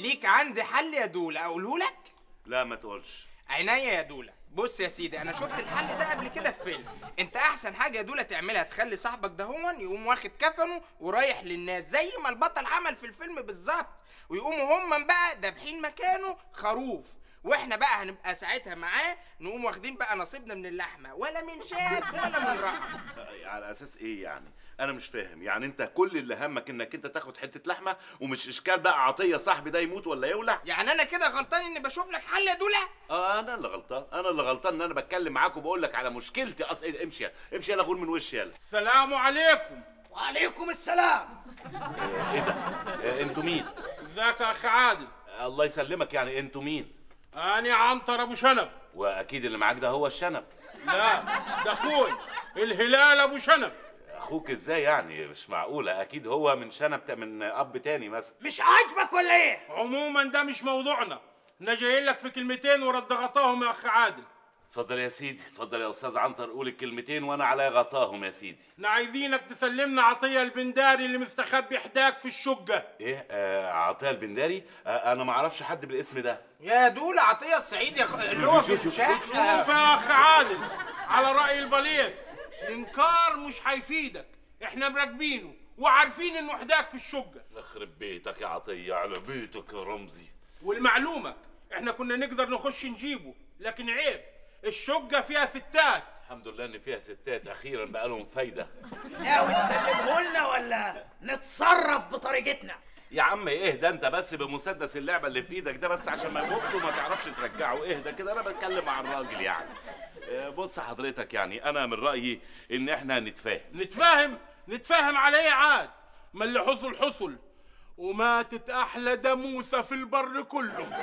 ليك عندي حل يا دولا اقوله لك لا ما تقولش عينيا يا دولا بص يا سيدي انا شفت الحل ده قبل كده في فيلم انت احسن حاجه يا دولا تعملها تخلي صاحبك ده هون يقوم واخد كفنه ورايح للناس زي ما البطل عمل في الفيلم بالظبط ويقوموا هم بقى دابحين مكانه خروف واحنا بقى هنبقى ساعتها معاه نقوم واخدين بقى نصيبنا من اللحمه ولا من شاف ولا من رقم آه، على اساس ايه يعني انا مش فاهم يعني انت كل اللي همك انك انت تاخد حته لحمه ومش اشكال بقى عطيه صاحبي ده يموت ولا يولع يعني انا كده غلطان اني بشوف لك حل يا دولا اه انا اللي غلطان انا اللي غلطان ان انا بتكلم معاك وبقول لك على مشكلتي اصل إيه، امشي يلا امشي يلا غور من وشي يلا السلام عليكم وعليكم السلام ايه ده آه، انتوا مين ازيك يا اخ عادل الله يسلمك يعني انتوا مين انا عنتر ابو شنب واكيد اللي معاك ده هو الشنب لا ده اخوي الهلال ابو شنب اخوك ازاي يعني مش معقوله اكيد هو من شنب من اب تاني مثلا مش عاجبك ولا ايه عموما ده مش موضوعنا انا جاي لك في كلمتين ورد غطاهم يا اخ عادل اتفضل يا سيدي اتفضل يا استاذ عنتر قول الكلمتين وانا على غطاهم يا سيدي احنا عايزينك تسلمنا عطيه البنداري اللي مستخبي حداك في الشقه ايه آه عطيه البنداري آه انا ما اعرفش حد بالاسم ده يا دولا عطيه الصعيدي يا خ- اللي هو في شوف الشقه يا اخ عادل على راي البليث الانكار مش هيفيدك احنا مراكبينه وعارفين انه حداك في الشقه يخرب بيتك يا عطيه على بيتك يا رمزي والمعلومة احنا كنا نقدر نخش نجيبه لكن عيب الشقة فيها ستات الحمد لله ان فيها ستات اخيرا بقى لهم فايده ناوي تسلمه لنا ولا نتصرف بطريقتنا يا عم اهدى انت بس بمسدس اللعبه اللي في ايدك ده بس عشان ما يبص وما تعرفش ترجعه اهدى كده انا بتكلم مع الراجل يعني آه، بص حضرتك يعني انا من رايي ان احنا نتفاهم نتفاهم نتفاهم على ايه عاد ما اللي حصل حصل وماتت احلى داموسة في البر كله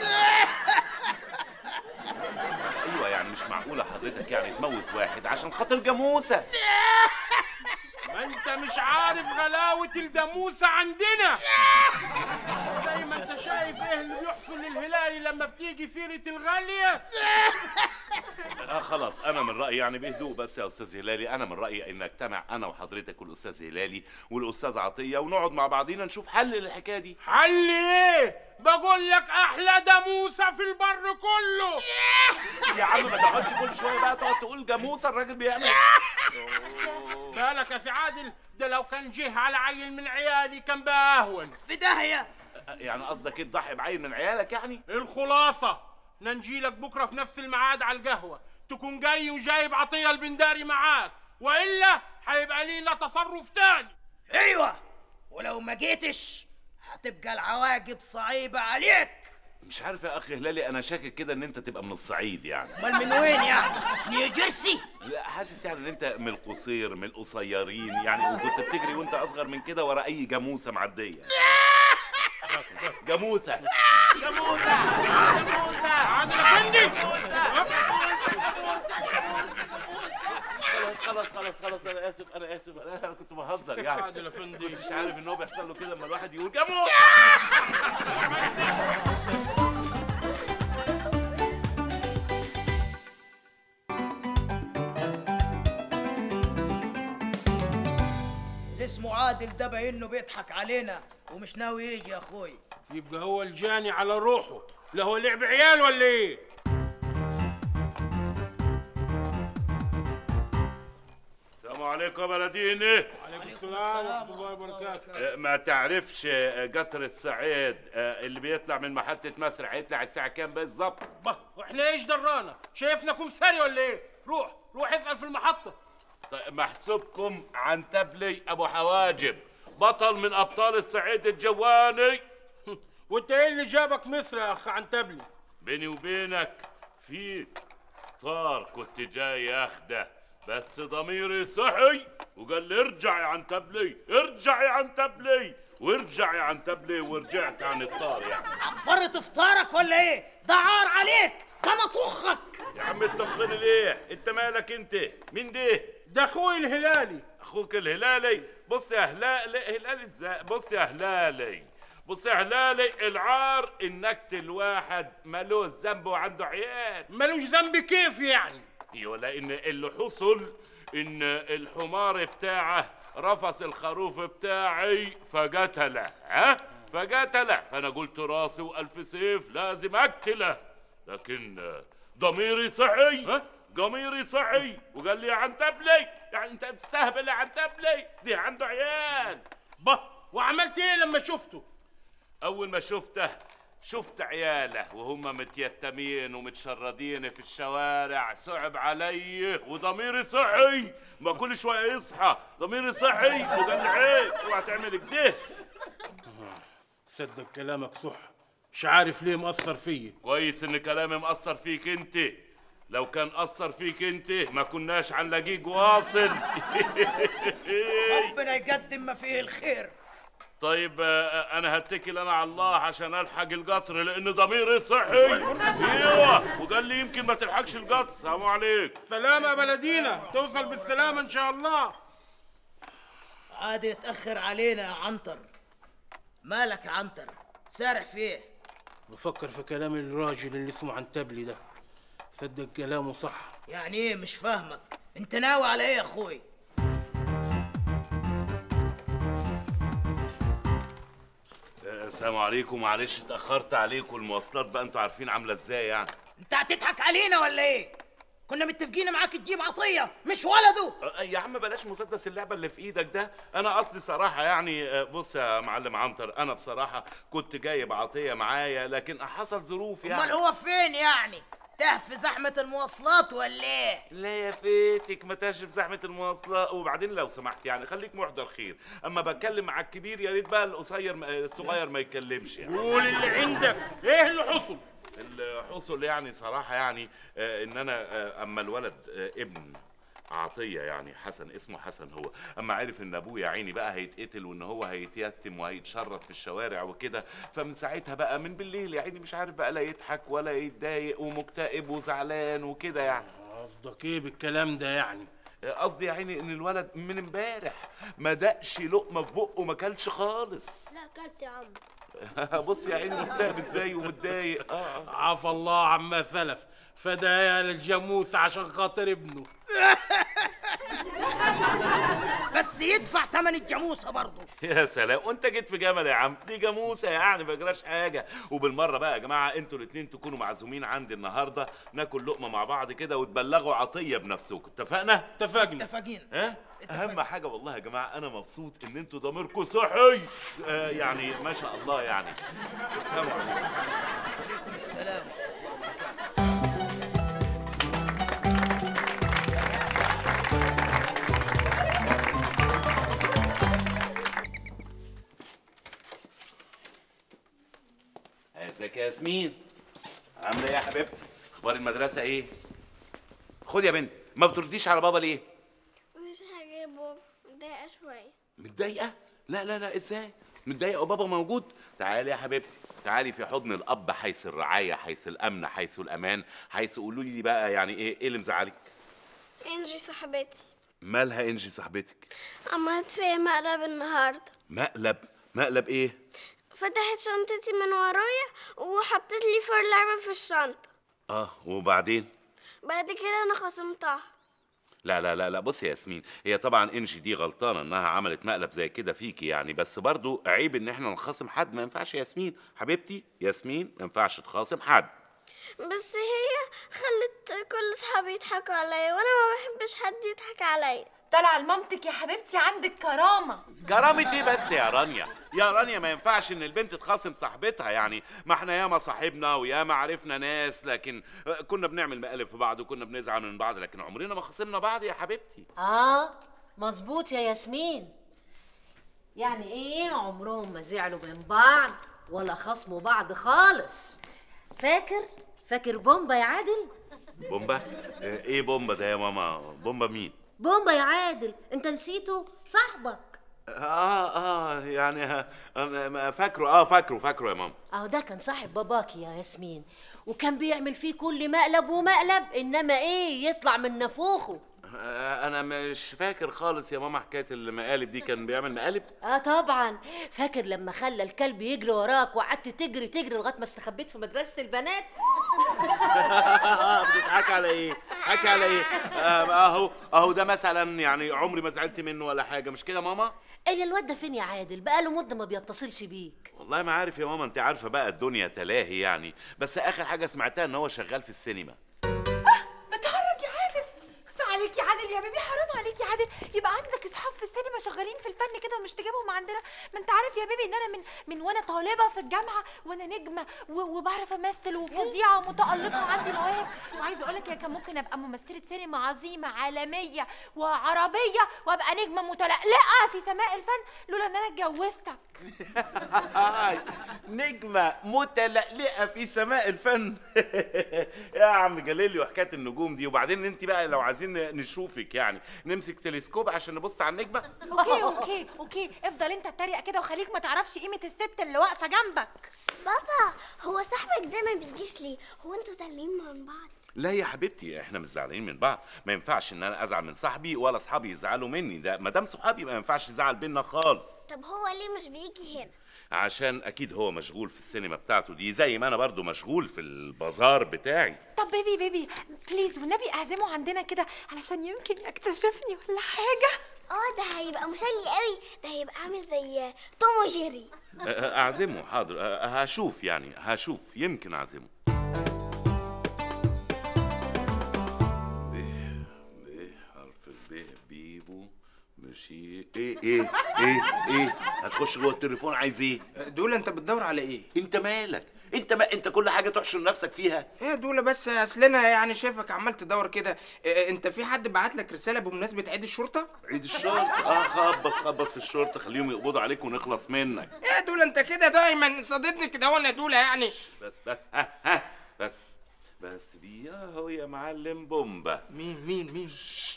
ايوه يعني مش معقوله حضرتك يعني تموت واحد عشان خاطر جاموسه ما انت مش عارف غلاوة الداموسة عندنا زي ما انت شايف ايه اللي بيحصل للهلالي لما بتيجي سيرة الغالية آه خلاص انا من رايي يعني بهدوء بس يا استاذ هلالي انا من رايي ان اجتمع انا وحضرتك والاستاذ هلالي والاستاذ عطيه ونقعد مع بعضينا نشوف حل للحكايه دي حل ايه بقول لك احلى داموسة في البر كله يا عم ما تقعدش كل شويه بقى تقعد تقول جاموسه الراجل بيعمل بالك يا سي عادل ده لو كان جه على عيل من عيالي كان بقى اهون في داهيه يعني قصدك ايه تضحي بعيل من عيالك يعني الخلاصة ننجيلك بكرة في نفس الميعاد على القهوة تكون جاي وجايب عطية البنداري معاك وإلا هيبقى لينا تصرف تاني ايوه ولو ما جيتش هتبقى العواقب صعيبه عليك مش عارف يا اخي هلالي انا شاكك كده ان انت تبقى من الصعيد يعني امال من وين يعني نيوجيرسي لا حاسس يعني ان انت من القصير من القصيرين يعني وكنت بتجري وانت اصغر من كده ورا اي جاموسه معديه جاموسه جاموسه عادل افندي خلاص خلاص خلاص خلاص انا اسف انا اسف انا أنا كنت بهزر يعني عادل افندي مش عارف ان هو بيحصل له كده لما الواحد يقول جاموسه اللي اسمه عادل ده باين انه بيضحك علينا ومش ناوي يجي يا اخوي يبقى هو الجاني على روحه لا هو لعب عيال ولا ايه السلام عليكم يا بلديني عليكم السلام السلام ورحمة الله وبركاته أه، ما تعرفش أه، قطر الصعيد أه، اللي بيطلع من محطة مصر هيطلع الساعة كام بالظبط؟ bah واحنا ايش درانا شايفنا كمساري ولا ايه روح روح اسأل في المحطة طيب محسوبكم عن تبلي أبو حواجب بطل من أبطال الصعيد الجواني وانت ايه اللي جابك مصر يا اخ عنتبلي بيني وبينك في طار كنت جاي اخده بس ضميري صحي وقال لي ارجع يا عنتبلي ارجع يا عنتبلي وارجع يا عنتبلي ورجعت عن الطار يعني هتفرط افطارك ولا ايه ده عار عليك ده انا طخك يا عم تطخني ليه انت مالك انت مين ده ده اخوي الهلالي اخوك الهلالي بص يا هلالي هلالي ازاي بص يا هلالي بص يا هلالي العار انك الواحد ملوش ذنب وعنده عيال ملوش ذنب كيف يعني ايوه لان اللي حصل ان الحمار بتاعه رفس الخروف بتاعي فقتله ها فقتله فانا قلت راسي والف سيف لازم اقتله لكن آه، ضميري صحي ها؟ ضميري صحي وقال لي يا عنتبلي يعني انت بتستهبل يا عنتبلي دي عنده عيال به وعملت ايه لما شفته اول ما شفته شفت عياله وهم متيتمين ومتشردين في الشوارع صعب علي وضميري صحي ما كل شويه يصحى ضميري صحي وقال لي عيب اوعى تعمل كده صدق كلامك صح مش عارف ليه مأثر فيا كويس ان كلامي مأثر فيك انت لو كان أثر فيك انت ما كناش هنلاقيك واصل ربنا يقدم ما فيه الخير طيب آه، انا هتكل انا على الله عشان الحق القطر لان ضميري صحي ايوه وقال لي يمكن ما تلحقش القطر السلام عليكم سلامة يا بلدينا توصل بالسلامة ان شاء الله عاد يتأخر علينا يا عنتر مالك يا عنتر سارح فيه بفكر في كلام الراجل اللي اسمه عنتبلي ده صدق كلامه صح يعني ايه مش فاهمك انت ناوي على ايه يا اخوي آه، السلام عليكم معلش اتاخرت عليكم المواصلات بقى انتوا عارفين عامله ازاي يعني انت هتضحك علينا ولا ايه كنا متفقين معاك تجيب عطية مش ولده آه، يا عم بلاش مسدس اللعبه اللي في ايدك ده انا قصدي صراحه يعني آه، بص يا معلم عنتر انا بصراحه كنت جايب عطيه معايا لكن حصل ظروف يعني امال هو فين يعني تاه في زحمة المواصلات ولا ايه لا يا فيتك ما تاشف زحمة المواصلة وبعدين لو سمحت يعني خليك محضر خير أما بتكلم مع الكبير يا ريت بقى القصير ما- الصغير ما يتكلمش يعني قول اللي عندك ايه اللي حصل الحصل يعني صراحة يعني آه إن أنا آه أما الولد آه ابن عطية يعني حسن اسمه حسن هو أما عرف إن أبوه يا عيني بقى هيتقتل وإن هو هيتيتم وهيتشرد في الشوارع وكده فمن ساعتها بقى من بالليل يا عيني مش عارف بقى لا يضحك ولا يتضايق ومكتئب وزعلان وكده يعني قصدك ايه بالكلام ده يعني قصدي يا عيني ان الولد من امبارح ما دقش لقمه في بقه ما كلش خالص لا اكلت يا عم بص يا عيني مكتئب ازاي ومتضايق اه آه. عفى الله عما سلف فدايا للجاموس عشان خاطر ابنه بس يدفع تمن الجاموسة برضه يا سلام وانت جيت في جمل يا عم دي جاموسه يعني ما جراش حاجه وبالمره بقى يا جماعه انتوا الاتنين تكونوا معزومين عندي النهارده ناكل لقمه مع بعض كده وتبلغوا عطيه بنفسكم اتفقنا اتفقنا اتفقين ها اتفقنا. اهم حاجه والله يا جماعه انا مبسوط ان انتوا ضميركم صحي آه يعني ما شاء الله يعني السلام عليكم عليكم السلام ازيك يا ياسمين عامله ايه يا حبيبتي اخبار المدرسه ايه خد يا بنت ما بترديش على بابا ليه مش حاجة يا بابا متضايقة شوية متضايقه لا لا لا ازاي متضايقه وبابا موجود تعالي يا حبيبتي تعالي في حضن الاب حيث الرعايه حيث الامن حيث الامان حيث قولوا لي بقى يعني ايه ايه اللي مزعلك انجي صاحبتي مالها انجي صاحبتك عملت فيا مقلب النهاردة مقلب مقلب ايه فتحت شنطتي من ورايا وحطت لي فور لعبة في الشنطة اه وبعدين بعد كده انا خصمتها لا لا لا لا بصي يا ياسمين هي طبعا انجي دي غلطانه انها عملت مقلب زي كده فيكي يعني بس برضو عيب ان احنا نخاصم حد ما ينفعش يا ياسمين حبيبتي ياسمين ما ينفعش تخاصم حد بس هي خلت كل صحابي يضحكوا عليا وانا ما بحبش حد يضحك عليا طالعه لمامتك يا حبيبتي عندك كرامه كرامة ايه بس يا رانيا يا رانيا ما ينفعش ان البنت تخاصم صاحبتها يعني ما احنا ياما صاحبنا وياما عرفنا ناس لكن آه، كنا بنعمل مقالب في بعض وكنا بنزعل من بعض لكن عمرنا ما خاصمنا بعض يا حبيبتي اه مظبوط يا ياسمين يعني ايه عمرهم ما زعلوا من بعض ولا خصموا بعض خالص فاكر فاكر بومبا يا عادل بومبا آه، ايه بومبا ده يا ماما بومبا مين بومبا يا عادل انت نسيته صاحبك اه اه يعني آه، آه، فاكره اه فاكره فاكره يا ماما اهو ده كان صاحب باباكي يا ياسمين وكان بيعمل فيه كل مقلب ومقلب انما ايه يطلع من نافوخه آه، انا مش فاكر خالص يا ماما حكايه المقالب دي كان بيعمل مقالب اه طبعا فاكر لما خلى الكلب يجري وراك وقعدت تجري تجري لغايه ما استخبيت في مدرسه البنات بتضحك على ايه حكي على ايه آه، اهو اهو ده مثلا يعني عمري ما زعلت منه ولا حاجه مش كده يا ماما الا الواد ده فين يا عادل بقاله مده ما بيتصلش بيك والله ما عارف يا ماما انت عارفه بقى الدنيا تلاهي يعني بس اخر حاجه سمعتها ان هو شغال في السينما بتهرج يا عادل خص عليك يا عادل يا بيبي حرام عليك يا عادل يبقى عندك اصحاب في السينما شغالين في الفن كده ومش تجيبهم عندنا ما انت عارف يا بيبي ان انا من من وانا طالبه في الجامعه وانا نجمه و- وبعرف امثل وفظيعه ومتالقه عندي مواهب وعايزه اقول لك يا كان ممكن ابقى ممثله سينما عظيمه عالميه وعربيه وابقى نجمه متلقلقه في سماء الفن لولا ان انا اتجوزتك نجمة متلقلقة في سماء الفن يا عم جليلي وحكاية النجوم دي وبعدين انت بقى لو عايزين نشوفك يعني نمسك تلسكوب عشان نبص على النجمة اوكي اوكي اوكي افضل انت اتريق كده وخليك ما تعرفش قيمه الست اللي واقفه جنبك بابا هو صاحبك ده ما بيجيش ليه هو انتوا زعلانين من بعض لا يا حبيبتي احنا مش زعلانين من بعض ما ينفعش ان انا ازعل من صاحبي ولا اصحابي يزعلوا مني ده ما دام صحابي ما ينفعش يزعل بينا خالص طب هو ليه مش بيجي هنا عشان اكيد هو مشغول في السينما بتاعته دي زي ما انا برضو مشغول في البازار بتاعي طب بيبي بيبي بليز والنبي اعزمه عندنا كده علشان يمكن يكتشفني ولا حاجه اه ده هيبقى مسلي قوي ده هيبقى عامل زي توم وجيري اعزمه حاضر أه، هشوف يعني هشوف يمكن اعزمه ب ب حرف الب بيبو مشي ايه ايه ايه ايه هتخش جوه التليفون عايز ايه دول انت بتدور على ايه انت مالك انت ما انت كل حاجه تحشر نفسك فيها ايه دول بس اصلنا يعني شايفك عمال تدور كده إيه انت في حد بعت لك رساله بمناسبه عيد الشرطه عيد الشرطه اه خبط خبط في الشرطه خليهم يقبضوا عليك ونخلص منك ايه دول انت كده دايما صادتني كده وانا دول يعني بس بس ها ها بس بس بياهو يا معلم بومبا مين مين مين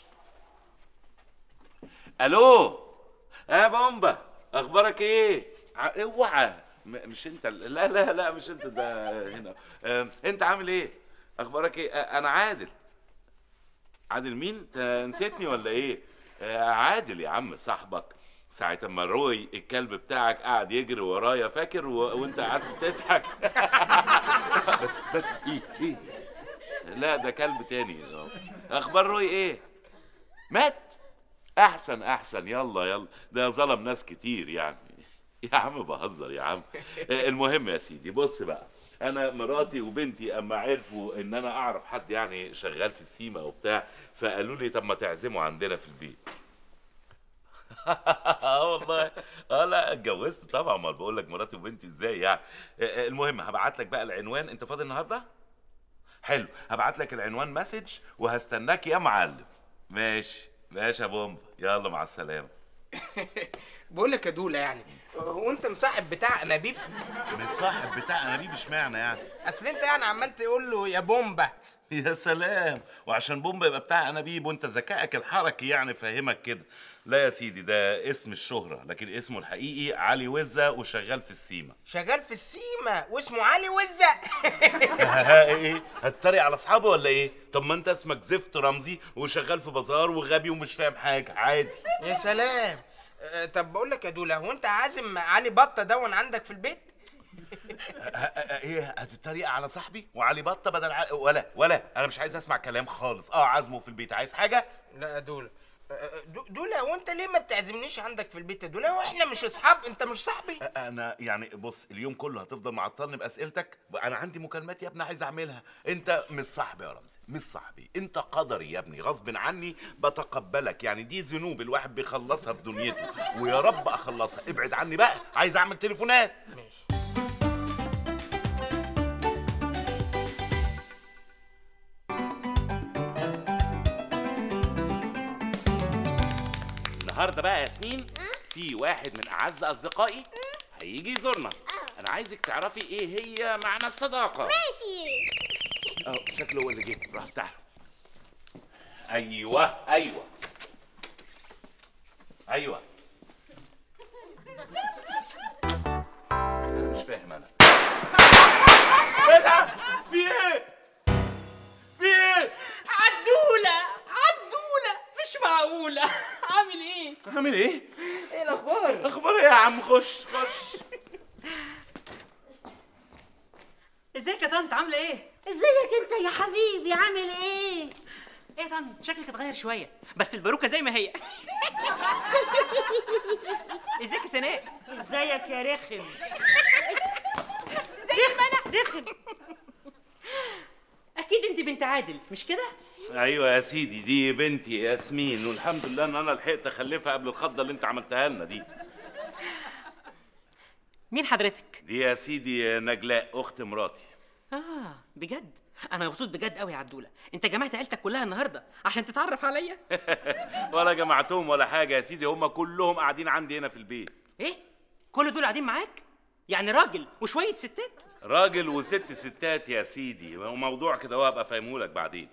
الو يا بومبا اخبارك ايه ع- اوعى م- مش انت ال- لا لا لا مش انت ده هنا آم، انت عامل ايه اخبارك ايه آه، انا عادل عادل مين انت نسيتني ولا ايه آه، عادل يا عم صاحبك ساعة ما روي الكلب بتاعك قاعد يجري ورايا فاكر و... وانت قعدت تضحك بس بس ايه ايه لا ده كلب تاني اخبار روي ايه مات احسن احسن يلا يلا ده ظلم ناس كتير يعني يا عم بهزر يا عم المهم يا سيدي بص بقى انا مراتي وبنتي اما عرفوا ان انا اعرف حد يعني شغال في السيما وبتاع فقالوا لي طب ما تعزموا عندنا في البيت اه والله اه لا اتجوزت طبعا ما بقول لك مراتي وبنتي ازاي يعني آه، المهم هبعت لك بقى العنوان انت فاضي النهارده حلو هبعت لك العنوان مسج وهستناك يا معلم ماشي ماشي يا بومبا يلا مع السلامه بقول لك يا دوله يعني هو انت مصاحب بتاع انابيب مش صاحب بتاع انابيب اشمعنى يعني اصل انت يعني عمال تقول له يا بومبا يا سلام وعشان بومبا يبقى بتاع انابيب وانت ذكائك الحركي يعني فاهمك كده لا يا سيدي ده اسم الشهرة لكن اسمه الحقيقي علي وزة وشغال في السيما شغال في السيما واسمه علي وزة ايه هتتريق على اصحابه ولا ايه طب ما انت اسمك زفت رمزي وشغال في بازار وغبي ومش فاهم حاجة عادي يا سلام آه، طب بقول لك يا دوله هو انت عازم علي بطه دون عندك في البيت ه- ه- ايه هتتريق على صاحبي وعلي بطه بدل ع... ولا ولا انا مش عايز اسمع كلام خالص اه عازمه في البيت عايز حاجه لا يا دوله آه، دو- دوله هو انت ليه ما بتعزمنيش عندك في البيت يا دوله هو احنا مش اصحاب انت مش صاحبي انا يعني بص اليوم كله هتفضل معطلني باسئلتك انا عندي مكالمات يا ابني عايز اعملها انت مش صاحبي يا رمزي مش صاحبي انت قدري يا ابني غصب عني بتقبلك يعني دي ذنوب الواحد بيخلصها في دنيته ويا رب اخلصها ابعد عني بقى عايز اعمل تليفونات ماشي النهارده بقى يا ياسمين في واحد من اعز اصدقائي هيجي يزورنا انا عايزك تعرفي ايه هي معنى الصداقه ماشي اه شكله هو اللي جه روح افتح له ايوه ايوه ايوه انا مش فاهم انا ايه ده في ايه في ايه عدولة عدولة عم خش خش ازيك يا طنط عامله ايه ازيك انت يا حبيبي عامل ايه ايه يا طنط شكلك اتغير شويه بس الباروكه زي ما هي ازيك يا سناء ازيك يا رخم رخم رخم اكيد انت بنت عادل مش كده ايوه يا سيدي دي بنتي ياسمين والحمد لله ان انا لحقت اخلفها قبل الخضه اللي انت عملتها لنا دي مين حضرتك دي يا سيدي نجلاء اخت مراتي اه بجد انا مبسوط بجد قوي يا عدوله انت جمعت عيلتك كلها النهارده عشان تتعرف عليا ولا جمعتهم ولا حاجه يا سيدي هم كلهم قاعدين عندي هنا في البيت ايه كل دول قاعدين معاك يعني راجل وشويه ستات راجل وست ستات يا سيدي موضوع كده هو ابقى فاهمهولك بعدين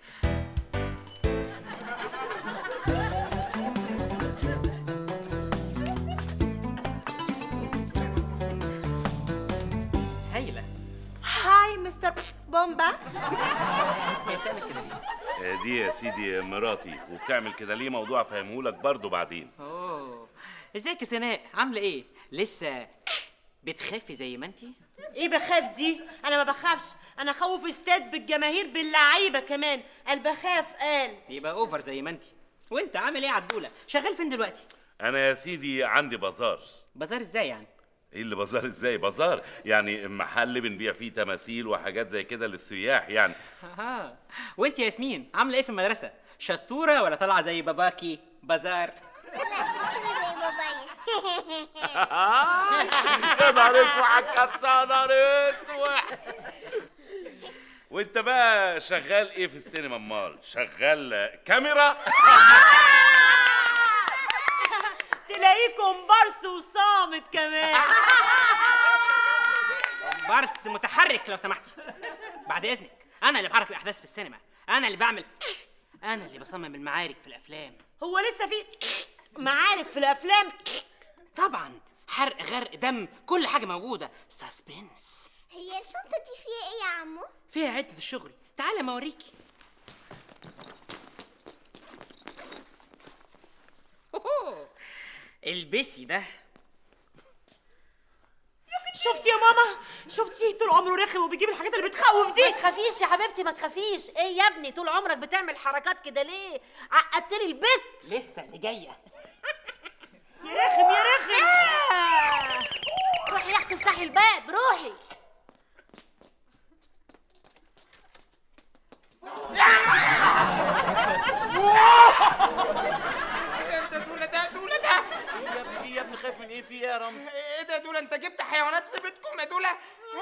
هايله هاي مستر بومبا هي بتعمل كده ليه آه، دي يا سيدي مراتي وبتعمل كده ليه موضوع فاهمهولك برضو بعدين اوه ازيك يا سناء عامله ايه لسه بتخافي زي ما انتي ايه بخاف دي انا ما بخافش انا اخوف استاد بالجماهير باللعيبه كمان قال بخاف قال يبقى اوفر زي ما انتي وانت عامل ايه يا عدوله شغال فين دلوقتي انا يا سيدي عندي بازار بازار ازاي يعني ايه اللي بازار ازاي بازار يعني محل بنبيع فيه تماثيل وحاجات زي كده للسياح يعني ها وانت يا ياسمين عامله ايه في المدرسه شطوره ولا طالعه زي باباكي بازار لا شكرا زي بابايا يا نهار اسود على الكبسه يا نهار اسود وانت بقى شغال ايه في السينما امال شغال كاميرا تلاقيه كومبارس وصامت كمان بارس متحرك لو سمحتي بعد اذنك انا اللي بحرك الاحداث في السينما انا اللي بعمل انا اللي بصمم المعارك في الافلام هو لسه في معارك في الافلام طبعا حرق غرق دم كل حاجه موجوده سسبنس هي الشنطة دي فيها ايه يا عمو؟ فيها عده الشغل تعالى ما اوريكي هوهو. البسي ده شفتي يا ماما شفتي طول عمره رخم وبيجيب الحاجات اللي بتخوف ما دي تخافيش يا حبيبتي ما تخافيش ايه يا ابني طول عمرك بتعمل حركات كده ليه عقدت لي البيت لسه اللي جايه يا رخم يا رخم آه. روحي يا اختي افتحي الباب روحي ايه ده دولة ده دولة ده يا ابني يا ابني خايف من ايه في ايه يا رمز ايه ده دولة انت جبت حيوانات في بيتكم يا دولة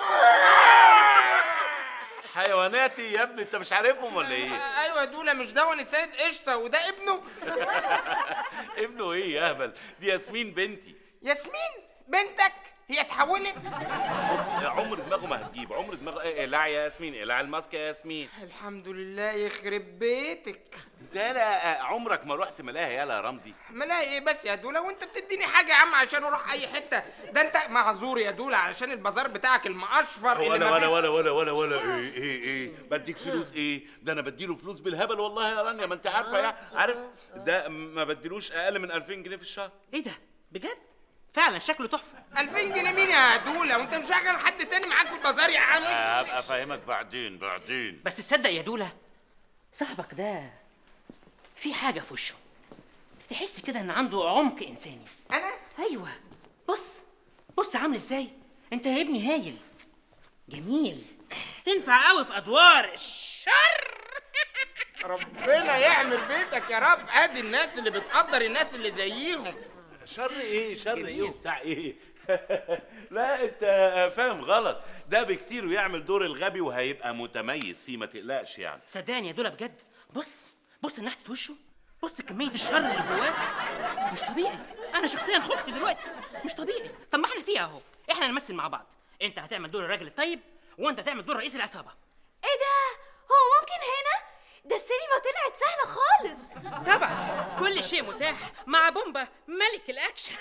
حيواناتي يا ابني انت مش عارفهم ولا ايه ايوه يا دولة مش دون السيد قشطة وده ابنه ابنه ايه يا اهبل دي ياسمين بنتي ياسمين بنتك هي اتحولت بص عمر دماغه ما هتجيب عمر دماغه ايه اقلع يا ياسمين اقلع الماسكه يا ياسمين الحمد لله يخرب بيتك ده لا عمرك ما رحت ملاهي يالا يا رمزي ملاقي ايه بس يا دولة وانت بتديني حاجة يا عم عشان اروح اي حتة ده انت معذور يا دولة علشان البازار بتاعك المقشفر اللي ولا ما ولا فيه- ولا ولا ولا ولا ايه ايه ايه بديك فلوس ايه ده انا بديله فلوس بالهبل والله يا رانيا ما انت عارفه يا عارف ده ما بديلوش اقل من 2000 جنيه في الشهر ايه ده بجد فعلا شكله تحفه 2000 جنيه مين يا دولة وانت مشغل حد تاني معاك في البازار يا عم هبقى افهمك بعدين بعدين بس تصدق يا دوله صاحبك ده في حاجه في وشه تحس كده ان عنده عمق انساني انا ايوه بص بص عامل ازاي انت يا ابني هايل جميل تنفع قوي في ادوار الشر ربنا يعمر بيتك يا رب ادي الناس اللي بتقدر الناس اللي زيهم شر ايه شر ايه جميل. وبتاع ايه لا انت فاهم غلط ده بكتير ويعمل دور الغبي وهيبقى متميز فيه ما تقلقش يعني صدقني يا دوله بجد بص بص ناحيه وشه بص كميه الشر اللي جواه مش طبيعي انا شخصيا خفت دلوقتي مش طبيعي طب ما احنا فيها اهو احنا نمثل مع بعض انت هتعمل دور الراجل الطيب وانت هتعمل دور رئيس العصابه ايه ده هو ممكن هنا ده السينما طلعت سهله خالص طبعا كل شيء متاح مع بومبا ملك الاكشن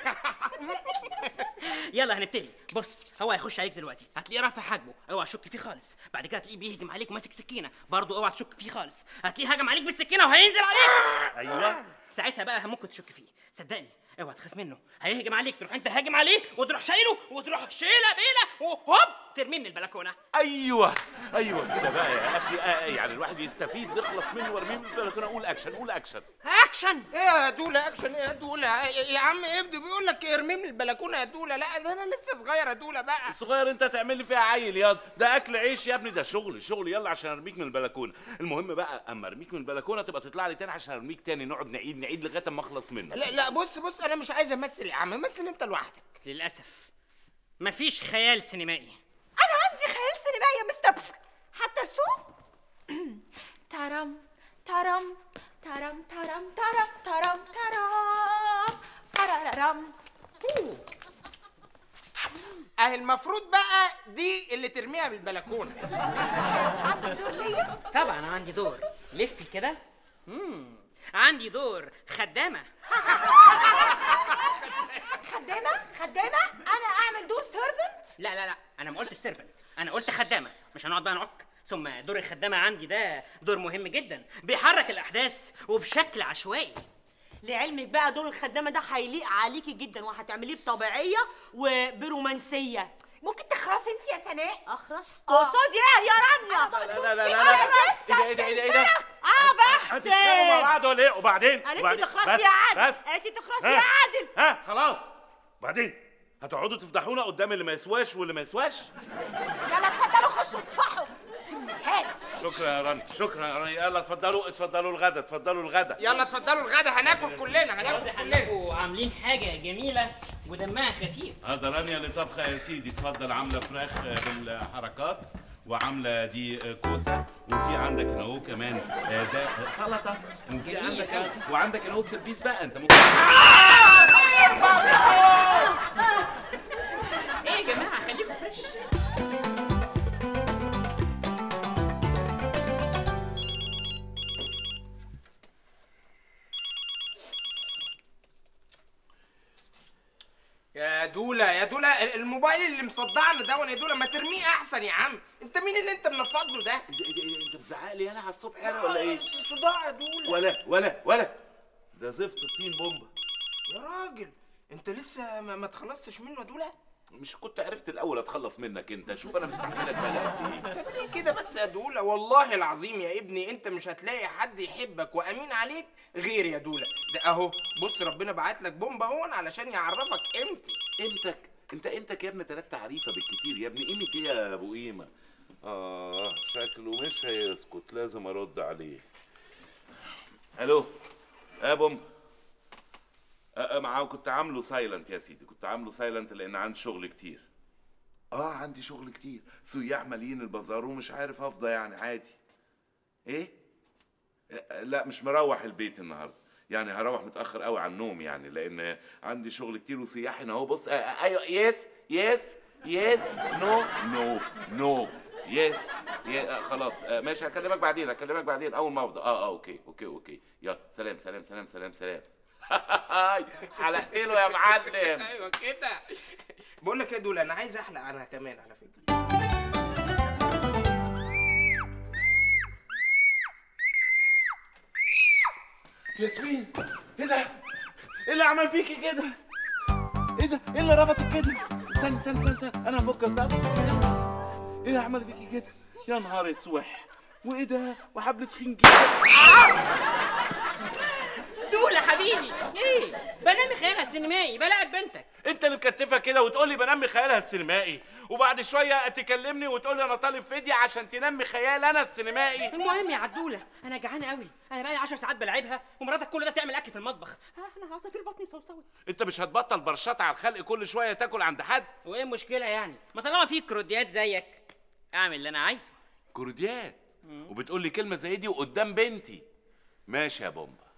يلا هنبتدي بص هو هيخش عليك دلوقتي هتلاقيه رافع حاجبه اوعى تشك فيه خالص بعد كده هتلاقيه بيهجم عليك ماسك سكينه برضه اوعى تشك فيه خالص هتلاقيه هجم عليك بالسكينه وهينزل عليك ايوه ساعتها بقى ممكن تشك فيه صدقني اوعى تخاف منه هيهجم عليك تروح انت هاجم عليه وتروح شايله وتروح شيله بيله وهوب ترميه من البلكونه ايوه ايوه كده بقى يا اخي آه يعني الواحد يستفيد نخلص منه وارميه من البلكونه اقول اكشن قول اكشن اكشن ايه يا دوله اكشن ايه يا دوله يا يا عم ابني بيقول لك ارميه من البلكونه يا دوله لا ده انا لسه صغير يا دوله بقى الصغير انت تعمل لي فيها عيل ياض ده اكل عيش يا ابني ده شغل شغل يلا عشان ارميك من البلكونه المهم بقى اما ارميك من البلكونه تبقى تطلع لي تاني عشان ارميك تاني نقعد نعيد نعيد لغايه اما اخلص منك لا لا بص بص انا مش عايز امثل يا عم مثل انت لوحدك للاسف مفيش خيال سينمائي انا عندي خيال سينمائي يا مستر حتى شوف ترم ترم ترم ترم ترم ترم ترم ترارم اهي المفروض بقى دي اللي ترميها بالبلكونه عندك دور ليا طبعا عندي دور لفي كده مم. عندي دور خدامه خدامه خدامه انا اعمل دور سيرفنت لا لا لا انا ما قلتش سيرفنت انا قلت خدامه مش هنقعد بقى نعك ثم دور الخدامه عندي ده دور مهم جدا بيحرك الاحداث وبشكل عشوائي لعلمك بقى دور الخدامه ده هيليق عليكي جدا وهتعمليه بطبيعيه وبرومانسيه ممكن تخرسي انت يا سناء اخرس تقصدي ايه يا رانيا لا لا لا لا لا اخرس ايه ده ايه ده ايه ده اه هتتكلموا مع بحسن بعض ولا ايه وبعدين قالت وبعدين؟ لي تخرسي بس- يا عادل بس قالت لي تخرسي ها؟ يا عادل ها خلاص بعدين هتقعدوا تفضحونا قدام اللي ما يسواش واللي ما يسواش يلا اتفضلوا خشوا اتصفحوا سمهان شكرا يا راني شكرا يا راني يلا اتفضلوا اتفضلوا الغدا اتفضلوا الغدا يلا اتفضلوا الغدا هناكل كلنا هناكل واضح كلنا انكم عاملين حاجه جميله ودمها خفيف هذا رانيا اللي طبخه يا سيدي اتفضل عامله فراخ بالحركات وعامله دي كوسه وفي عندك هنا اهو كمان ده سلطه وفي جميل عندك أوي. وعندك هنا اهو السيرفيس بقى انت ممكن ايه يا جماعه خليكم فريش يا دوله يا دوله الموبايل اللي مصدعنا ده يا دوله ما ترميه احسن يا عم انت مين اللي انت منفض له ده انت بتزعق لي يالا على الصبح يالا ولا ايه صداع يا دوله ولا ولا ولا ده زفت الطين بومبا يا راجل انت لسه ما, ما تخلصتش منه يا دوله مش كنت عرفت الاول اتخلص منك انت شوف انا مستحملك بقى قد ايه طب ليه كده بس يا دوله والله العظيم يا ابني انت مش هتلاقي حد يحبك وامين عليك غير يا دوله ده اهو بص ربنا بعت لك بومبا هون علشان يعرفك قيمتي قيمتك انت قيمتك يا ابني تلات تعريفه بالكتير يا ابني قيمه ايه يا ابو قيمه اه شكله مش هيسكت لازم ارد عليه الو يا بوم معاه كنت عامله سايلنت يا سيدي كنت عامله سايلنت لان عندي شغل كتير اه عندي شغل كتير سياح مالين البازار ومش عارف افضى يعني عادي ايه آه، لا مش مروح البيت النهارده يعني هروح متاخر قوي عن النوم يعني لان عندي شغل كتير وسياح هنا اهو بص آه، آه، ايوه يس يس يس نو نو نو يس خلاص آه، ماشي هكلمك بعدين هكلمك بعدين اول ما افضى اه اه اوكي اوكي اوكي يلا سلام سلام سلام سلام سلام حلقت له يا معلم ايوه كده بقول لك ايه دول انا عايز احلق انا كمان على فكره ياسمين ايه ده؟ ايه اللي عمل فيكي كده؟ ايه ده؟ ايه اللي ربطك كده؟ استنى استنى استنى استنى انا هفك الطاقة ايه اللي عمل فيكي كده؟ يا نهار اسوح وايه ده؟ وحبل تخين جدا دول يا حبيبي ايه بنامي خيالها السينمائي بلاعب بنتك انت اللي مكتفها كده وتقول لي بنمي خيالها السينمائي وبعد شويه تكلمني وتقول لي انا طالب فديه عشان تنمي خيال انا السينمائي المهم يا عدوله انا جعان قوي انا بقالي 10 ساعات بلعبها ومراتك كل ده تعمل اكل في المطبخ آه، انا عصافير بطني صوصوت انت مش هتبطل برشات على الخلق كل شويه تاكل عند حد وايه المشكله يعني ما طالما في كروديات زيك اعمل اللي انا عايزه كرديات وبتقول لي كلمه زي دي وقدام بنتي ماشي يا بومبا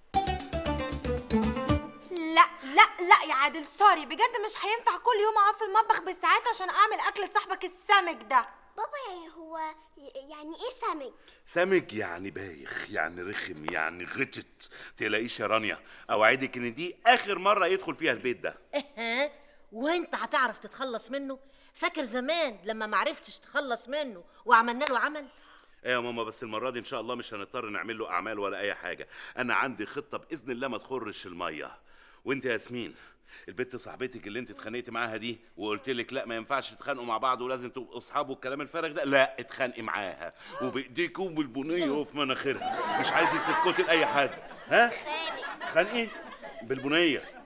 لا لا لا يا عادل سوري بجد مش هينفع كل يوم اقف في المطبخ بالساعات عشان اعمل اكل صاحبك السمك ده بابا يعني هو ي- يعني ايه سمك سمج يعني بايخ يعني رخم يعني غتت تلاقيش يا رانيا اوعدك ان دي اخر مره يدخل فيها البيت ده إيه وانت هتعرف تتخلص منه فاكر زمان لما معرفتش تخلص منه وعملنا له عمل ايه يا ماما بس المره دي ان شاء الله مش هنضطر نعمل له اعمال ولا اي حاجه انا عندي خطه باذن الله ما تخرش الميه وانت يا ياسمين البت صاحبتك اللي انت اتخانقتي معاها دي وقلت لك لا ما ينفعش تتخانقوا مع بعض ولازم تبقوا اصحاب والكلام الفارغ ده لا اتخانقي معاها وبايديك وبالبنيه وفي مناخيرها مش عايزك تسكتي لاي حد ها اتخانقي بالبنيه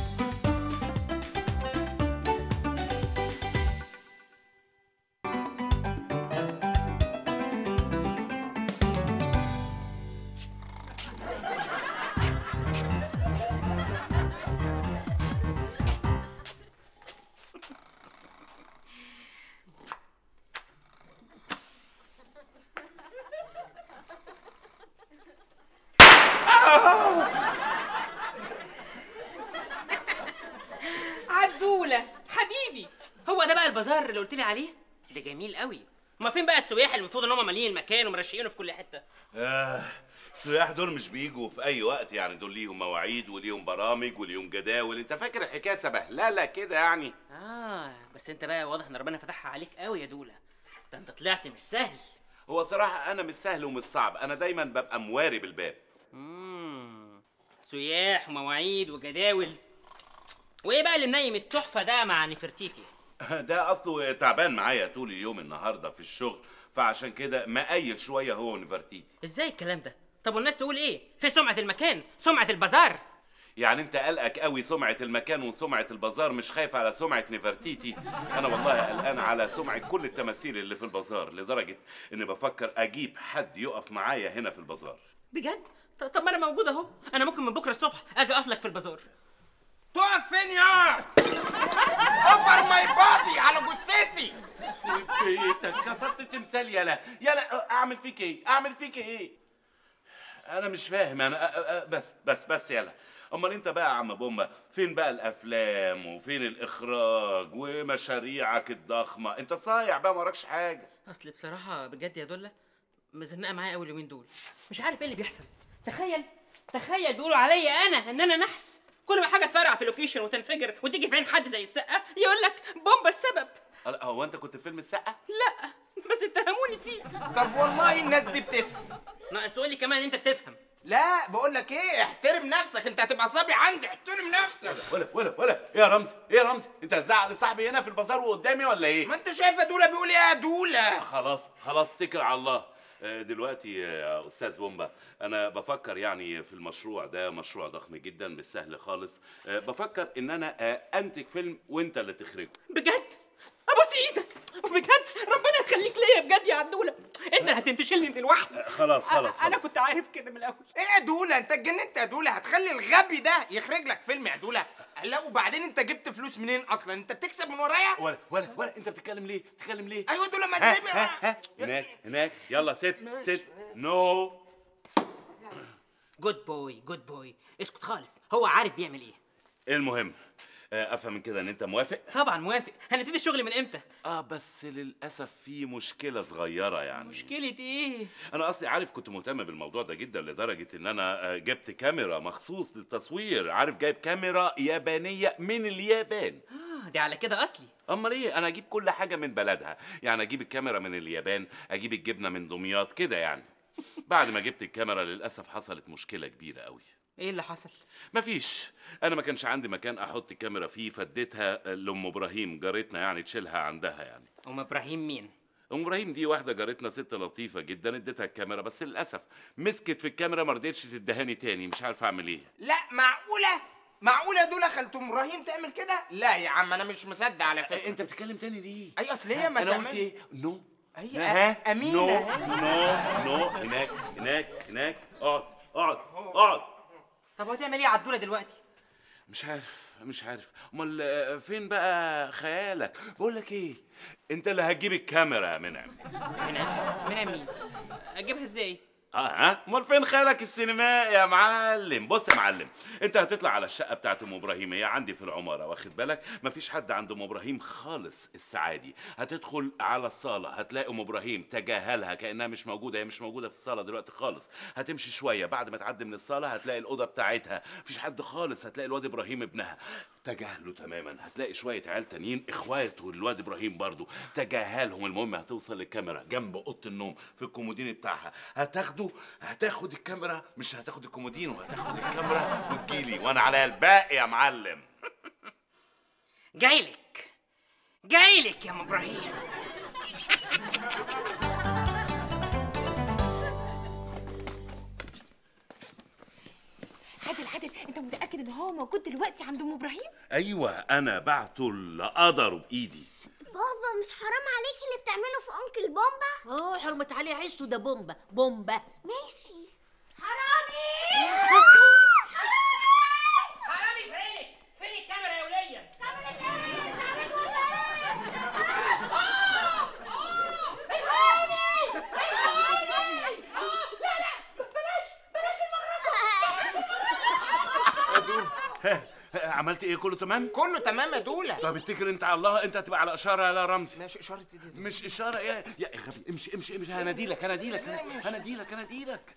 عدولة حبيبي هو ده بقى البازار اللي قلت لي عليه ده جميل قوي ما فين بقى السياح اللي المفروض ان هم مالين المكان ومرشقينه في كل حته آه السياح دول مش بيجوا في اي وقت يعني دول ليهم مواعيد وليهم برامج وليهم جداول انت فاكر الحكايه سبهلله كده يعني اه بس انت بقى واضح ان ربنا فتحها عليك قوي يا دوله ده انت طلعت مش سهل هو صراحه انا مش سهل ومش صعب انا دايما ببقى مواري بالباب امم سياح ومواعيد وجداول وايه بقى اللي منيم التحفه ده مع نفرتيتي ده اصله تعبان معايا طول اليوم النهارده في الشغل فعشان كده مقيل شويه هو ونفرتيتي ازاي الكلام ده طب والناس تقول ايه في سمعه المكان سمعه البازار يعني انت قلقك قوي سمعه المكان وسمعه البازار مش خايف على سمعه نفرتيتي انا والله قلقان على سمعه كل التماثيل اللي في البازار لدرجه اني بفكر اجيب حد يقف معايا هنا في البازار بجد ط- طب ما انا موجود اهو انا ممكن من بكره الصبح اجي اقف لك في البازار تقف فين يا اوفر ماي بادي على جثتي في بيتك كسرت التمثال يالا يالا اعمل فيك ايه اعمل فيك ايه انا مش فاهم انا أ- أ- أ- بس بس بس يالا امال انت بقى يا عم بومبا فين بقى الافلام وفين الاخراج ومشاريعك الضخمه انت صايع بقى ما وراكش حاجه اصل بصراحه بجد يا دوله مزنقه معايا قوي اليومين دول مش عارف ايه اللي بيحصل تخيل تخيل بيقولوا عليا انا ان انا نحس كل ما حاجه تفرقع في لوكيشن وتنفجر وتيجي في عين حد زي السقه يقول لك بومبا السبب ألا- هو انت كنت في فيلم السقه لا بس اتهموني فيه طب والله الناس دي بتفهم ناقص تقول لي كمان انت بتفهم لا بقول لك ايه احترم نفسك انت هتبقى صبي عندي احترم نفسك ولا ولا ولا ايه يا رمزي ايه يا رمزي انت هتزعل صاحبي هنا في البازار وقدامي ولا ايه ما انت شايفه دوله بيقول ايه يا دوله خلاص خلاص اتكل على الله آه، دلوقتي يا استاذ بومبا انا بفكر يعني في المشروع ده مشروع ضخم جدا مش سهل خالص آه، بفكر ان انا آه، انتج فيلم وانت اللي تخرجه بجد ابوس ايدك بجد ربنا يخليك ليا بجد يا عدوله انت اللي هتنتشلني من الوحده خلاص خلاص انا خلاص. كنت عارف كده من الاول ايه يا دوله انت اتجننت يا دوله هتخلي الغبي ده يخرج لك فيلم يا دوله لا وبعدين انت جبت فلوس منين اصلا انت بتكسب من ورايا ولا ولا ولا انت بتتكلم ليه بتتكلم ليه ايوه دوله ما ها تسيبني ها ها هناك هناك يلا ست ست نو جود بوي جود بوي اسكت خالص هو عارف بيعمل ايه المهم آه، افهم من كده ان انت موافق طبعا موافق هنبتدي الشغل من امتى اه بس للاسف في مشكله صغيره يعني مشكله ايه انا اصلي عارف كنت مهتم بالموضوع ده جدا لدرجه ان انا آه، جبت كاميرا مخصوص للتصوير عارف جايب كاميرا يابانيه من اليابان اه دي على كده اصلي امال ايه انا اجيب كل حاجه من بلدها يعني اجيب الكاميرا من اليابان اجيب الجبنه من دمياط كده يعني بعد ما جبت الكاميرا للاسف حصلت مشكله كبيره قوي ايه اللي حصل مفيش انا ما كانش عندي مكان احط الكاميرا فيه فاديتها لام ابراهيم جارتنا يعني تشيلها عندها يعني ام ابراهيم مين ام ابراهيم دي واحده جارتنا ست لطيفه جدا اديتها الكاميرا بس للاسف مسكت في الكاميرا ما رضيتش تدهاني تاني مش عارف اعمل ايه لا معقوله معقوله دوله خالة ام ابراهيم تعمل كده لا يا عم انا مش مصدق على فكره انت بتتكلم تاني ليه اي اصل هي ما انا قلت تعمل- ايه نو هي ها امينه نو ها؟ نو نو هناك هناك هناك اقعد اقعد اقعد طب وهتعمل ايه يا عدوله دلوقتي مش عارف مش عارف امال آه، فين بقى خيالك بقول لك ايه انت اللي هتجيب الكاميرا يا منعم منعم منعم مين اجيبها ازاي اه ها امال فين خالك السينمائي يا معلم بص يا معلم انت هتطلع على الشقه بتاعت ام ابراهيم هي عندي في العماره واخد بالك مفيش حد عند ام ابراهيم خالص السعادي هتدخل على الصاله هتلاقي ام ابراهيم تجاهلها كانها مش موجوده هي مش موجوده في الصاله دلوقتي خالص هتمشي شويه بعد ما تعدي من الصاله هتلاقي الاوضه بتاعتها مفيش حد خالص هتلاقي الواد ابراهيم ابنها تجاهله تماما هتلاقي شويه عيال تانيين اخواته الواد ابراهيم برضو تجاهلهم المهم هتوصل للكاميرا جنب اوضه النوم في الكومودين بتاعها هتاخده هتاخد الكاميرا مش هتاخد الكومودين وهتاخد الكاميرا وتجيلي وانا عليا الباقي يا معلم جايلك جايلك يا ام ابراهيم عادل عادل انت متاكد ان هو موجود دلوقتي عند ام ابراهيم ايوه انا بعته اللي قدره بايدي بابا مش حرام عليك اللي بتعمله في انكل بومبا اه حرمت عليه عيشته ده بومبا بومبا ماشي حرامي فينك فين الكاميرا يا وليه عملت ايه كله تمام كله تمام يا دوله طب اتكل انت على الله انت هتبقى على اشاره يا رمزي ماشي اشاره ايدي مش اشاره ايه يا غبي امشي امشي امشي هناديلك هناديلك هناديلك هناديلك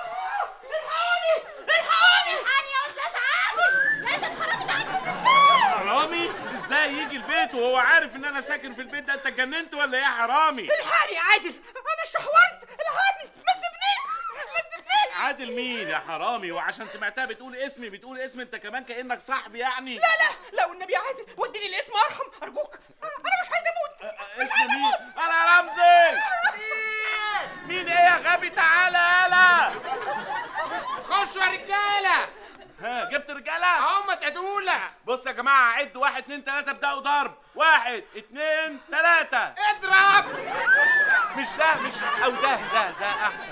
الحقني يا استاذ عادل لازم حرامي عنده في البيت حرامي ازاي يجي البيت وهو عارف ان انا ساكن في البيت ده انت اتجننت ولا ايه يا حرامي الحقني يا عادل انا شحورت الحقني ما تسيبنيش ما تسيبنيش عادل مين يا حرامي وعشان سمعتها بتقول اسمي بتقول اسم انت كمان كانك صاحبي يعني لا لا لو النبي يا عادل وديني الاسم ارحم ارجوك انا مش عايز اموت اسم مين انا رمزي مين ايه يا غبي تعالى يالا خشوا يا رجاله ها جبت رجاله اهو يا دوله بص يا جماعه عد واحد اتنين تلاته ابداوا ضرب واحد اتنين تلاته اضرب مش ده مش او ده ده ده احسن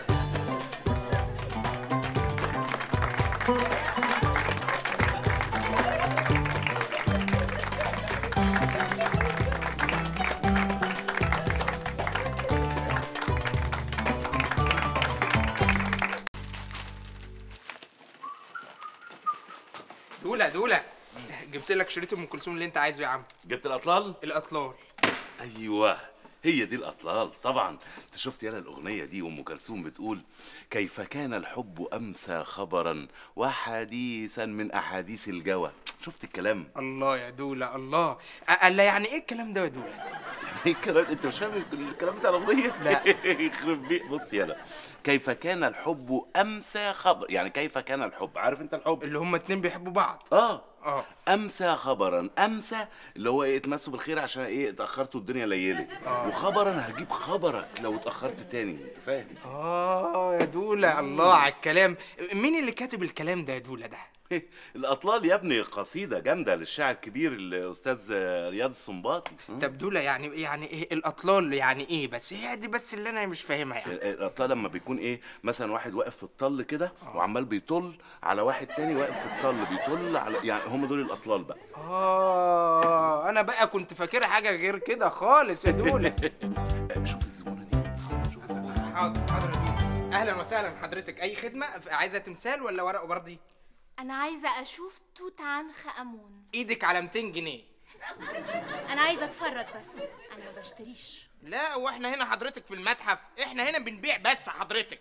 دوله دوله جبت لك شريط ام كلثوم اللي انت عايزه يا عم جبت الاطلال الاطلال ايوه هي دي الاطلال طبعا انت شفت يالا الاغنيه دي ام كلثوم بتقول كيف كان الحب امسى خبرا وحديثا من احاديث الجوى شفت الكلام الله يا دوله الله قال يعني ايه الكلام ده يا دوله ايه الكلام انت مش فاهم الكلام بتاع الاغنيه لا. يخرب بيك بص يالا كيف كان الحب امسى خبر يعني كيف كان الحب عارف انت الحب اللي هما اتنين بيحبوا بعض اه اه امسى خبرا امسى اللي هو ايه اتمسوا بالخير عشان ايه اتاخرت والدنيا ليلت وخبرا هجيب خبرك لو اتاخرت تاني انت فاهم اه يا دوله الله على الكلام مين اللي كاتب الكلام ده يا دوله ده الاطلال يا ابني قصيده جامده للشاعر الكبير الاستاذ رياض السنباطي طب دوله يعني يعني ايه الاطلال يعني ايه بس هي دي بس اللي انا مش فاهمها يعني الاطلال لما بيكون ايه مثلا واحد واقف في الطل كده وعمال بيطل على واحد تاني واقف في الطل بيطل على يعني هم دول الاطلال بقى اه انا بقى كنت فاكرها حاجه غير كده خالص يا دوله شوف الزبونه دي شوف الزبونة. حاضر حاضر يا دوله اهلا وسهلا حضرتك اي خدمه عايزه تمثال ولا ورق وبردي انا عايزه اشوف توت عنخ امون ايدك على 200 جنيه انا عايزه اتفرج بس انا ما بشتريش لا واحنا هنا حضرتك في المتحف احنا هنا بنبيع بس حضرتك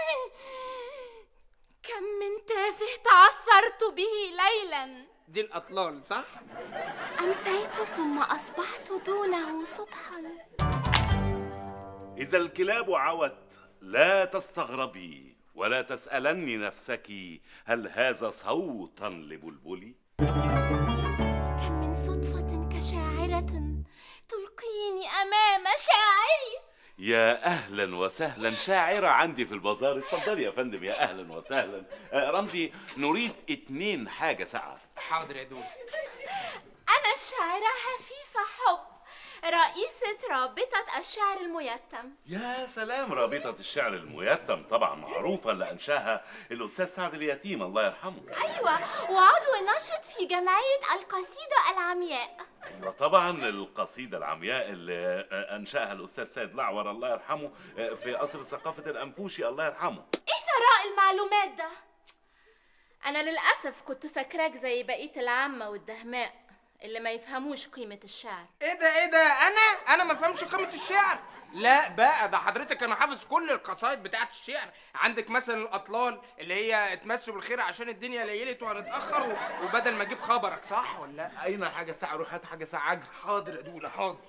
كم من تافه تعثرت به ليلا دي الاطلال صح امسيت ثم اصبحت دونه صبحا إذا الكلاب عوت لا تستغربي ولا تسألني نفسك هل هذا صوتا لبلبلي كم من صدفة كشاعرة تلقيني أمام شاعري يا أهلا وسهلا شاعرة عندي في البازار اتفضلي يا فندم يا أهلا وسهلا آه، رمزي نريد اتنين حاجة ساعة حاضر يا دوله أنا الشاعرة هفيفة حب رئيسة رابطة الشعر الميتم يا سلام رابطة الشعر الميتم طبعا معروفة اللي أنشاها الأستاذ سعد اليتيم الله يرحمه أيوة وعضو نشط في جمعية القصيدة العمياء أيوة طبعا القصيدة العمياء اللي أنشأها الأستاذ سيد الأعور الله يرحمه في قصر ثقافة الأنفوشي الله يرحمه إيه ثراء المعلومات ده؟ أنا للأسف كنت فاكراك زي بقية العامة والدهماء اللي ما يفهموش قيمة الشعر ايه ده ايه ده انا انا ما فهمش قيمه الشعر لا بقى ده حضرتك انا حافظ كل القصايد بتاعت الشعر عندك مثلا الاطلال اللي هي اتمسوا بالخير عشان الدنيا ليلت وهنتاخر و- وبدل ما اجيب خبرك صح ولا لا أين حاجة ساعة روح هات حاجة ساعة عجل حاضر يا دوله حاضر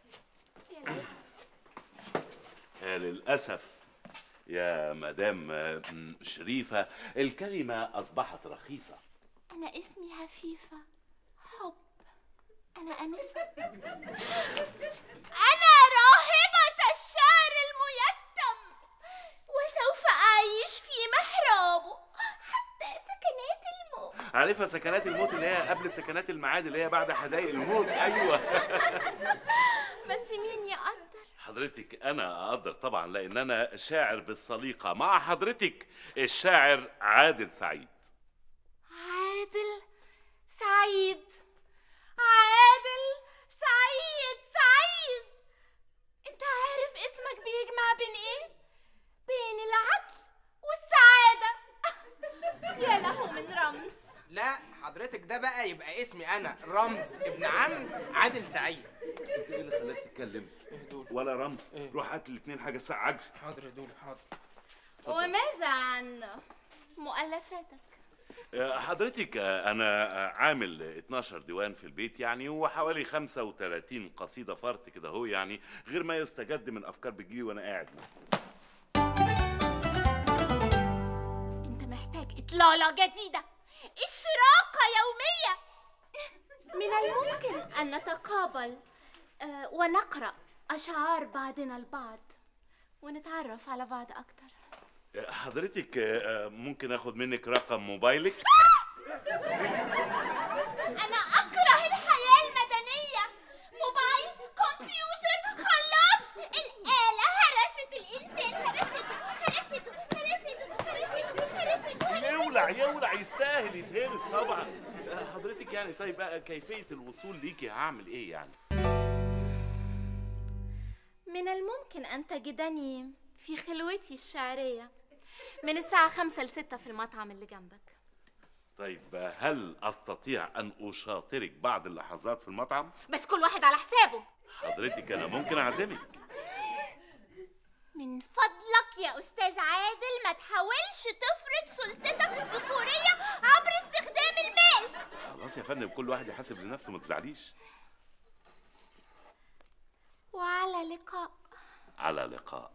آه، للأسف يا مدام آه، م، شريفة الكلمة أصبحت رخيصة أنا اسمي هفيفة حب أنا أنسة أنا راهبة الشعر الميتم وسوف أعيش في محرابه حتى سكنات الموت عارفة سكنات الموت اللي هي قبل سكنات المعاد اللي هي بعد حدائق الموت أيوة بس مين يقدر حضرتك أنا أقدر طبعا لأن أنا شاعر بالسليقة مع حضرتك الشاعر عادل سعيد عادل سعيد عادل سعيد سعيد انت عارف اسمك بيجمع بين ايه بين العدل والسعادة يا له من رمز لا حضرتك ده بقى يبقى اسمي انا رمز ابن عم عادل سعيد أنت إيه اللي خلاك تتكلم؟ ولا رمز روح هات الاثنين حاجة ساعة عجل حاضر يا دوله حاضر وماذا عن مؤلفاتك آه، حضرتك آه، أنا آه، عامل 12 ديوان في البيت يعني وحوالي 35 قصيدة فرط كده هو يعني غير ما يستجد من أفكار بتجيلي وأنا قاعد انت محتاج اطلالة جديدة اشراقة يومية من الممكن ان نتقابل آه، ونقرأ اشعار بعضنا البعض ونتعرف على بعض اكتر آه، حضرتك آه، آه، ممكن آخد منك رقم موبايلك؟ انا اكره الحياة المدنية موبايل كمبيوتر خلاط الآلة هرست الانسان هرسته هرسته هرسته هرسته هرسته يولع يولع يستاهل يتهرس طبعا آه، حضرتك يعني طيب بقى كيفية الوصول ليكي هعمل ايه يعني؟ من الممكن أن تجدني في خلوتي الشعرية من الساعة خمسة لستة في المطعم اللي جنبك طيب آه، هل استطيع ان اشاطرك بعض اللحظات في المطعم؟ بس كل واحد على حسابه حضرتك انا ممكن اعزمك من فضلك يا أستاذ عادل ما تحاولش تفرض سلطتك الذكورية عبر استخدام المال خلاص يا فندم كل واحد يحاسب لنفسه ما تزعليش وعلى لقاء على لقاء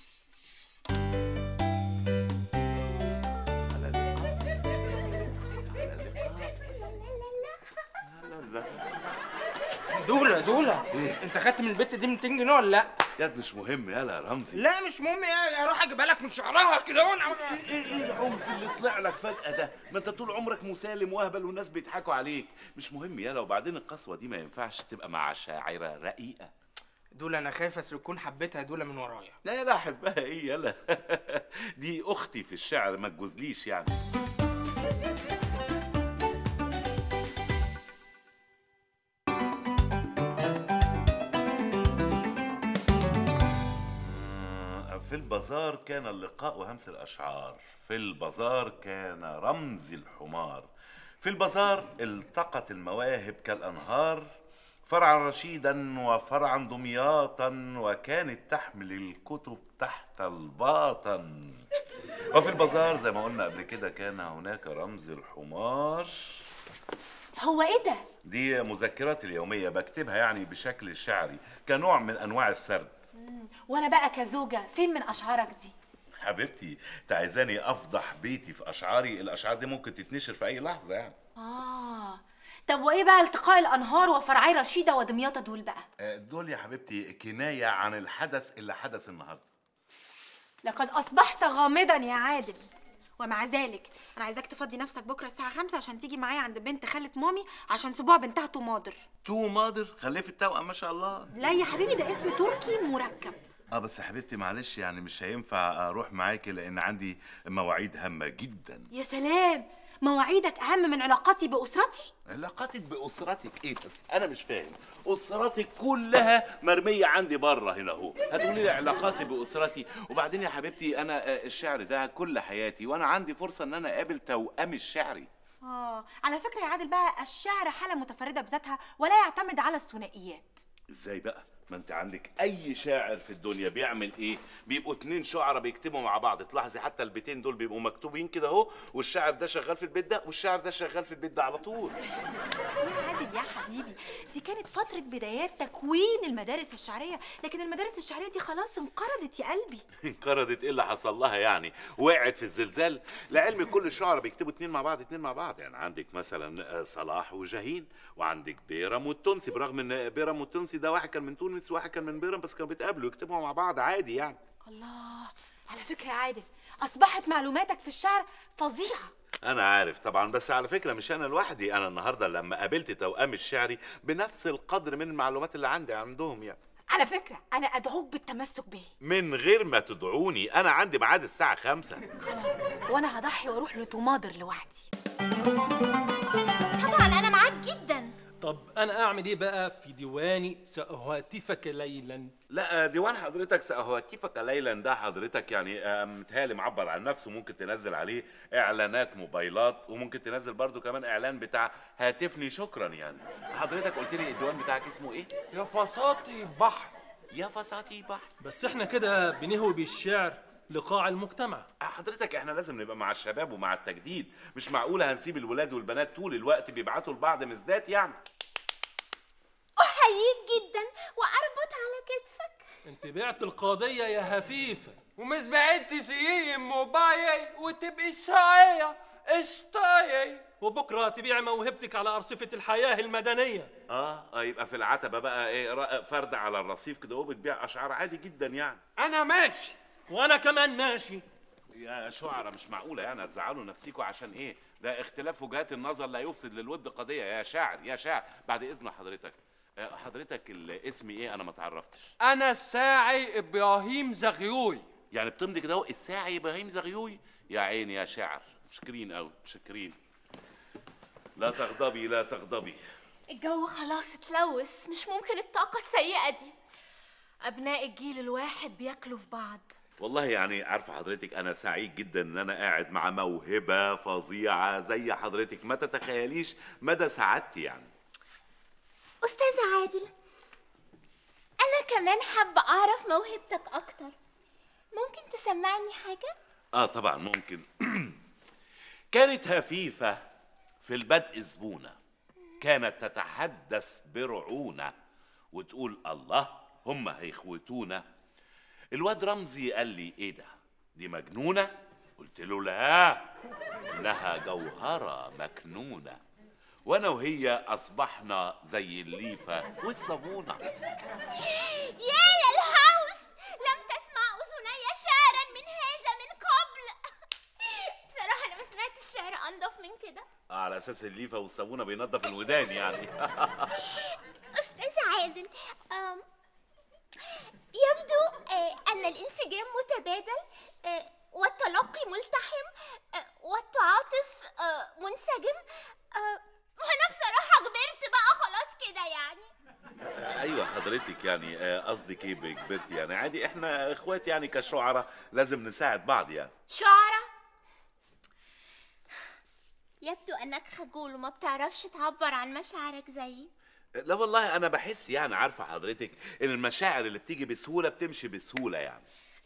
دوله دوله انت خدت من البت دي 200 جنيه ولا لا ياد مش مهم يالا يا رمزي لا مش مهم يا اروح اجيبها لك من شعرها كده هون ايه ايه العنف اللي طلع لك فجأة ده؟ ما انت طول عمرك مسالم واهبل والناس بيضحكوا عليك، مش مهم يالا وبعدين القسوة دي ما ينفعش تبقى مع شاعرة رقيقة. دوله انا خايف اصل تكون حبيتها دوله من ورايا لا يالا احبها ايه يالا؟ دي اختي في الشعر ما تجوزليش يعني. في البازار كان اللقاء وهمس الأشعار في البازار كان رمز الحمار في البازار التقت المواهب كالأنهار فرعا رشيدا وفرعا دمياطا وكانت تحمل الكتب تحت الباطن وفي البازار زي ما قلنا قبل كده كان هناك رمز الحمار هو ايه ده دي مذكراتي اليومية بكتبها يعني بشكل شعري كنوع من أنواع السرد وانا بقى كزوجة فين من اشعارك دي حبيبتي انت عايزاني افضح بيتي في اشعاري الاشعار دي ممكن تتنشر في اي لحظه يعني اه طب وايه بقى التقاء الانهار وفرعي رشيدة ودمياطة دول بقى آه، دول يا حبيبتي كنايه عن الحدث اللي حدث النهارده لقد اصبحت غامضا يا عادل ومع ذلك انا عايزاك تفضي نفسك بكره الساعه 5 عشان تيجي معايا عند بنت خاله مامي عشان سبوع بنتها تومادر تو مادر خلفت توأم ما شاء الله لا يا حبيبي ده اسم تركي مركب اه بس يا حبيبتي معلش يعني مش هينفع اروح معاكي لان عندي مواعيد هامه جدا يا سلام مواعيدك اهم من علاقاتي باسرتي علاقتك باسرتك ايه بس انا مش فاهم اسرتك كلها مرميه عندي بره هنا اهو هتقولي لي علاقاتي باسرتي وبعدين يا حبيبتي انا آه، الشعر ده كل حياتي وانا عندي فرصه ان انا اقابل توأمي الشعري اه على فكره يا عادل بقى الشعر حاله متفرده بذاتها ولا يعتمد على الثنائيات ازاي بقى ما انت عندك اي شاعر في الدنيا بيعمل ايه بيبقوا اتنين شعراء بيكتبوا مع بعض تلاحظي حتى البيتين دول بيبقوا مكتوبين كده اهو والشاعر ده شغال في البيت ده والشاعر ده شغال في البيت ده على طول يا عادل يا حبيبي دي كانت فتره بدايات تكوين المدارس الشعريه لكن المدارس الشعريه دي خلاص انقرضت يا قلبي انقرضت ايه اللي حصل لها يعني وقعت في الزلزال لعلم كل الشعراء بيكتبوا اتنين مع بعض اتنين مع بعض يعني عندك مثلا آه، صلاح وجاهين وعندك بيرم والتونسي برغم ان بيرم والتونسي ده واحد كان من تونس وواحد كان من بيرم بس كانوا بيتقابلوا يكتبوا مع بعض عادي يعني الله على فكره يا عادل اصبحت معلوماتك في الشعر فظيعه انا عارف طبعا بس على فكره مش انا لوحدي انا النهارده لما قابلت توأمي الشعري بنفس القدر من المعلومات اللي عندي عندهم يعني على فكره انا ادعوك بالتمسك به من غير ما تدعوني انا عندي ميعاد الساعه خمسة خلاص وانا هضحي واروح لتومادر لوحدي طبعا انا معاك جدا طب انا اعمل ايه بقى في ديواني سأهاتفك ليلا لا ديوان حضرتك سأهاتفك ليلا ده حضرتك يعني آه، متهيألي معبر عن نفسه ممكن تنزل عليه اعلانات موبايلات وممكن تنزل برضو كمان اعلان بتاع هاتفني شكرا يعني حضرتك قلت لي الديوان بتاعك اسمه ايه يا فساطي بحر يا فساتي بحر بس احنا كده بنهوي بالشعر لقاع المجتمع حضرتك احنا لازم نبقى مع الشباب ومع التجديد مش معقوله هنسيب الولاد والبنات طول الوقت بيبعتوا لبعض مزدات يعني احييك جدا واربط على كتفك انت بعت القضية يا هفيفة ومش بعيد تسيي موبايل وتبقي الشاعية اشطاية وبكرة تبيع موهبتك على أرصفة الحياة المدنية اه اه يبقى في العتبه بقى ايه را- فرد على الرصيف كده وبتبيع اشعار عادي جدا يعني انا ماشي وأنا كمان ماشي يا شعراء مش معقولة يعني هتزعلوا نفسيكوا عشان ايه؟ ده اختلاف وجهات النظر لا يفسد للود قضية يا شاعر يا شاعر بعد إذن حضرتك آه، حضرتك الاسم ايه أنا ما اتعرفتش انا الساعي ابراهيم زغيوي يعني بتمضي كده اهو الساعي إبراهيم زغيوي يا عيني يا شاعر مشكرين أوي مشكرين لا تغضبي لا تغضبي الجو خلاص اتلوث مش ممكن الطاقة السيئة دي أبناء الجيل الواحد بياكلوا في بعض والله يعني عارفة حضرتك أنا سعيد جدا إن أنا قاعد مع موهبة فظيعة زي حضرتك ما تتخيليش مدى سعادتي يعني أستاذ عادل أنا كمان حابة أعرف موهبتك أكتر ممكن تسمعني حاجة؟ اه طبعا ممكن كانت هفيفة في البدء زبونة كانت تتحدث برعونة وتقول الله هم هيخوتونا الواد رمزي قال لي ايه ده دي مجنونة قلت له لا انها جوهرة مكنونة وانا وهي اصبحنا زي الليفة والصابونة يا للهوس لم تسمع أذني شعرا من هذا من قبل بصراحة أنا ما سمعتش شعر أنضف من كده على اساس الليفة والصابونة بينضف الودان يعني أستاذ عادل أم، يبدو آه، أن الانسجام متبادل آه، والتلقي ملتحم آه، والتعاطف آه، منسجم آه، وأنا بصراحة كبرت بقى خلاص كده يعني ايوه حضرتك يعني آه، قصدك ايه بكبرتي يعني عادي احنا اخوات يعني كشعراء لازم نساعد بعض يعني شعرة يبدو أنك خجول وما بتعرفش تعبر عن مشاعرك زيي لا والله انا بحس يعني عارفه حضرتك ان المشاعر اللي بتيجي بسهوله بتمشي بسهوله يعني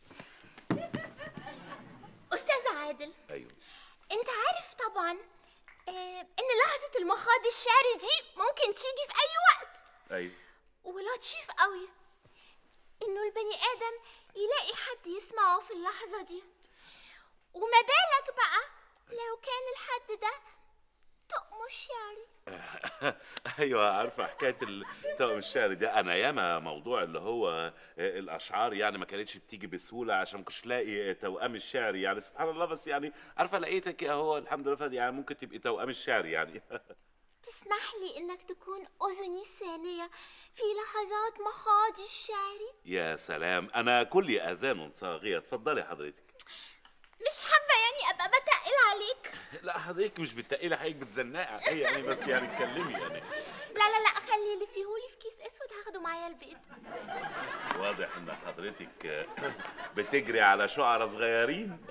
أستاذ عادل ايوه أنت عارف طبعا آه، إن لحظة المخاض الشعري دي ممكن تيجي في أي وقت ايوه ولطيف قوي إنه البني آدم يلاقي حد يسمعه في اللحظة دي وما بالك بقى لو كان الحد ده طقم الشعري ايوه عارفه حكايه التوأم الشعري ده انا ياما موضوع اللي هو الاشعار يعني ما كانتش بتيجي بسهوله عشان ما كنتش لاقي توأم الشعري يعني سبحان الله بس يعني عارفه لقيتك اهو الحمد لله فادي يعني ممكن تبقي توأم الشعري يعني تسمح لي انك تكون اذني الثانية في لحظات مخاضي الشعري يا سلام انا كلي اذان صاغيه اتفضلي حضرتك مش حابة يعني ابقى بتقل عليك لا حضرتك مش بتقيلي حضرتك بتزنقي هي يعني بس يعني اتكلمي يعني لا لا لا خلي اللي فيهولي في كيس اسود هاخده معايا البيت واضح ان حضرتك بتجري على شعراء صغيرين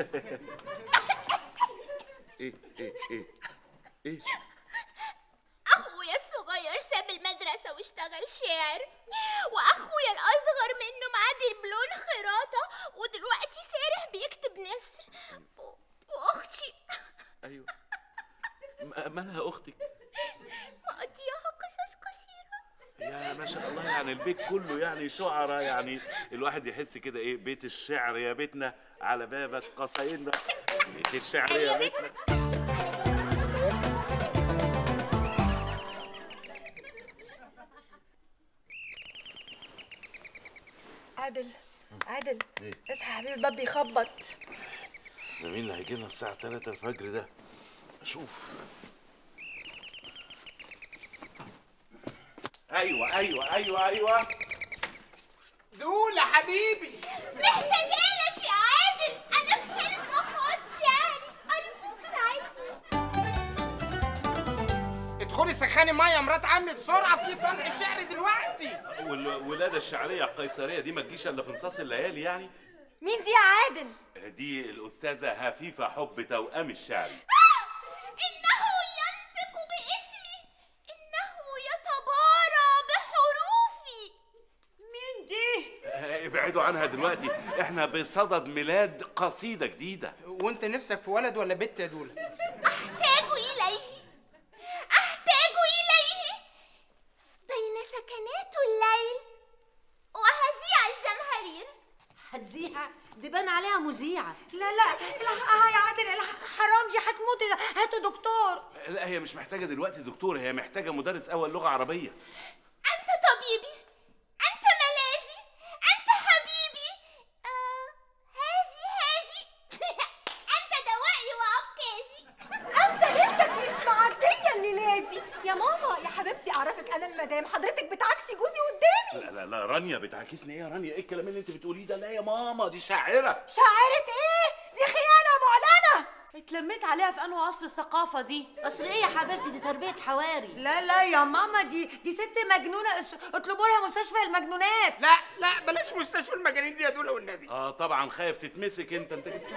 ايه ايه ايه ايه اخويا الصغير ساب المدرسة واشتغل شاعر واخويا الاصغر منه معاه دبلون خراطة ودلوقتي سارح بيكتب نثر و- واختي ايوه م- مالها اختك مقضياها قصص قصيرة يا ما شاء الله يعني البيت كله يعني شعراء يعني الواحد يحس كده ايه بيت الشعر يا بيتنا على بابك قصايدنا بيت الشعر يا بيتنا عادل عادل ايه اصحى يا حبيبي الباب بيخبط ده مين اللي هيجي لنا الساعة 3 الفجر ده؟ أشوف أيوه أيوه أيوه أيوه دول حبيبي محتاجالك يا عادل انا في حالة مخاض شعري ارجوك ساعدني ادخلي سخاني ميه يا مرات عمي بسرعه في طلع شعر دلوقتي والولادة الشعرية القيصرية دي ما تجيش إلا في نصاص الليالي يعني؟ مين دي يا عادل دي الأستاذة هفيفة حب توأم الشعري انه ينطق باسمي انه يتبارى بحروفي مين دي ابعدوا عنها دلوقتي احنا بصدد ميلاد قصيدة جديدة وانت نفسك في ولد ولا بنت يا دوله احتاج اليه احتاج اليه بين سكنات الليل وهزيع الزمهرير هتذيع دي بان عليها مذيعة لا لا الحقها يا عادل الحق حرام دي هتموت هاتوا دكتور لا هي مش محتاجة دلوقتي دكتور هي محتاجة مدرس أول لغة عربية انت طبيبي انت ملاذي انت حبيبي آه هذي هذي انت دوائي وعكازي انت ليلتك مش معديه الليله دي يا ماما يا حبيبتي اعرفك انا المدام حضرتك بتعكسي جوزي قدامي لا لا لا رانيا بتعكسني ايه يا رانيا ايه الكلام اللي انت بتقوليه ده لا يا ماما دي شاعرة شاعرة ايه دي خيانه معلنه اتلميت عليها في انه عصر الثقافة دي اصل ايه يا حبيبتي دي تربية حواري لا لا يا ماما دي دي ست مجنونه اس- اطلبوا لها مستشفى المجنونات لا لا بلاش مستشفى المجانين دي يا دوله والنبي اه طبعا خايف تتمسك انت انت جبت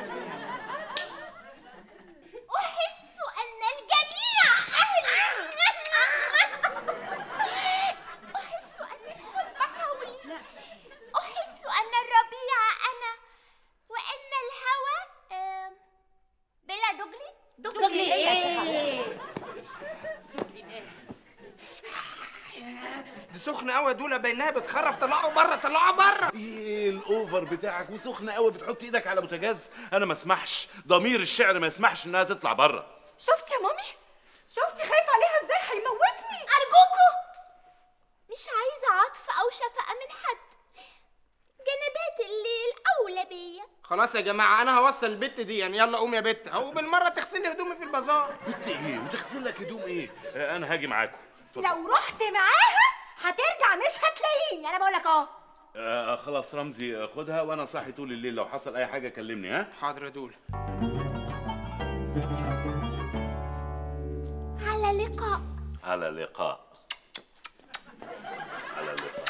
احس ان الجميع اهلي احس ان الحب حولي احس ان الربيع انا وان الهوى آم، بلا دجلي دجلي ايه دي سخنه قوي يا دوله بينها بتخرف طلعوا بره طلعوا بره ايه الاوفر بتاعك وسخنه قوي بتحط ايدك على بوتاجاز انا ما اسمحش ضمير الشعر ما يسمحش انها تطلع بره شفتي يا مامي شفتي خايف عليها ازاي هيموتني ارجوكوا مش عايزه عطف او شفقه من حد جنبات الليل اولى بيا خلاص يا جماعه انا هوصل البت دي يعني يلا قوم يا بت او بالمره تغسلي هدومي في البازار بنت ايه وتغسل لك هدوم ايه آه، انا هاجي معاكم اتفضل. لو رحت معاها هترجع مش هتلاقيني انا بقول لك اهو آه خلاص رمزي آه، خدها وانا صاحي طول الليل لو حصل اي حاجه كلمني ها حاضر يا دوله على لقاء على لقاء على لقاء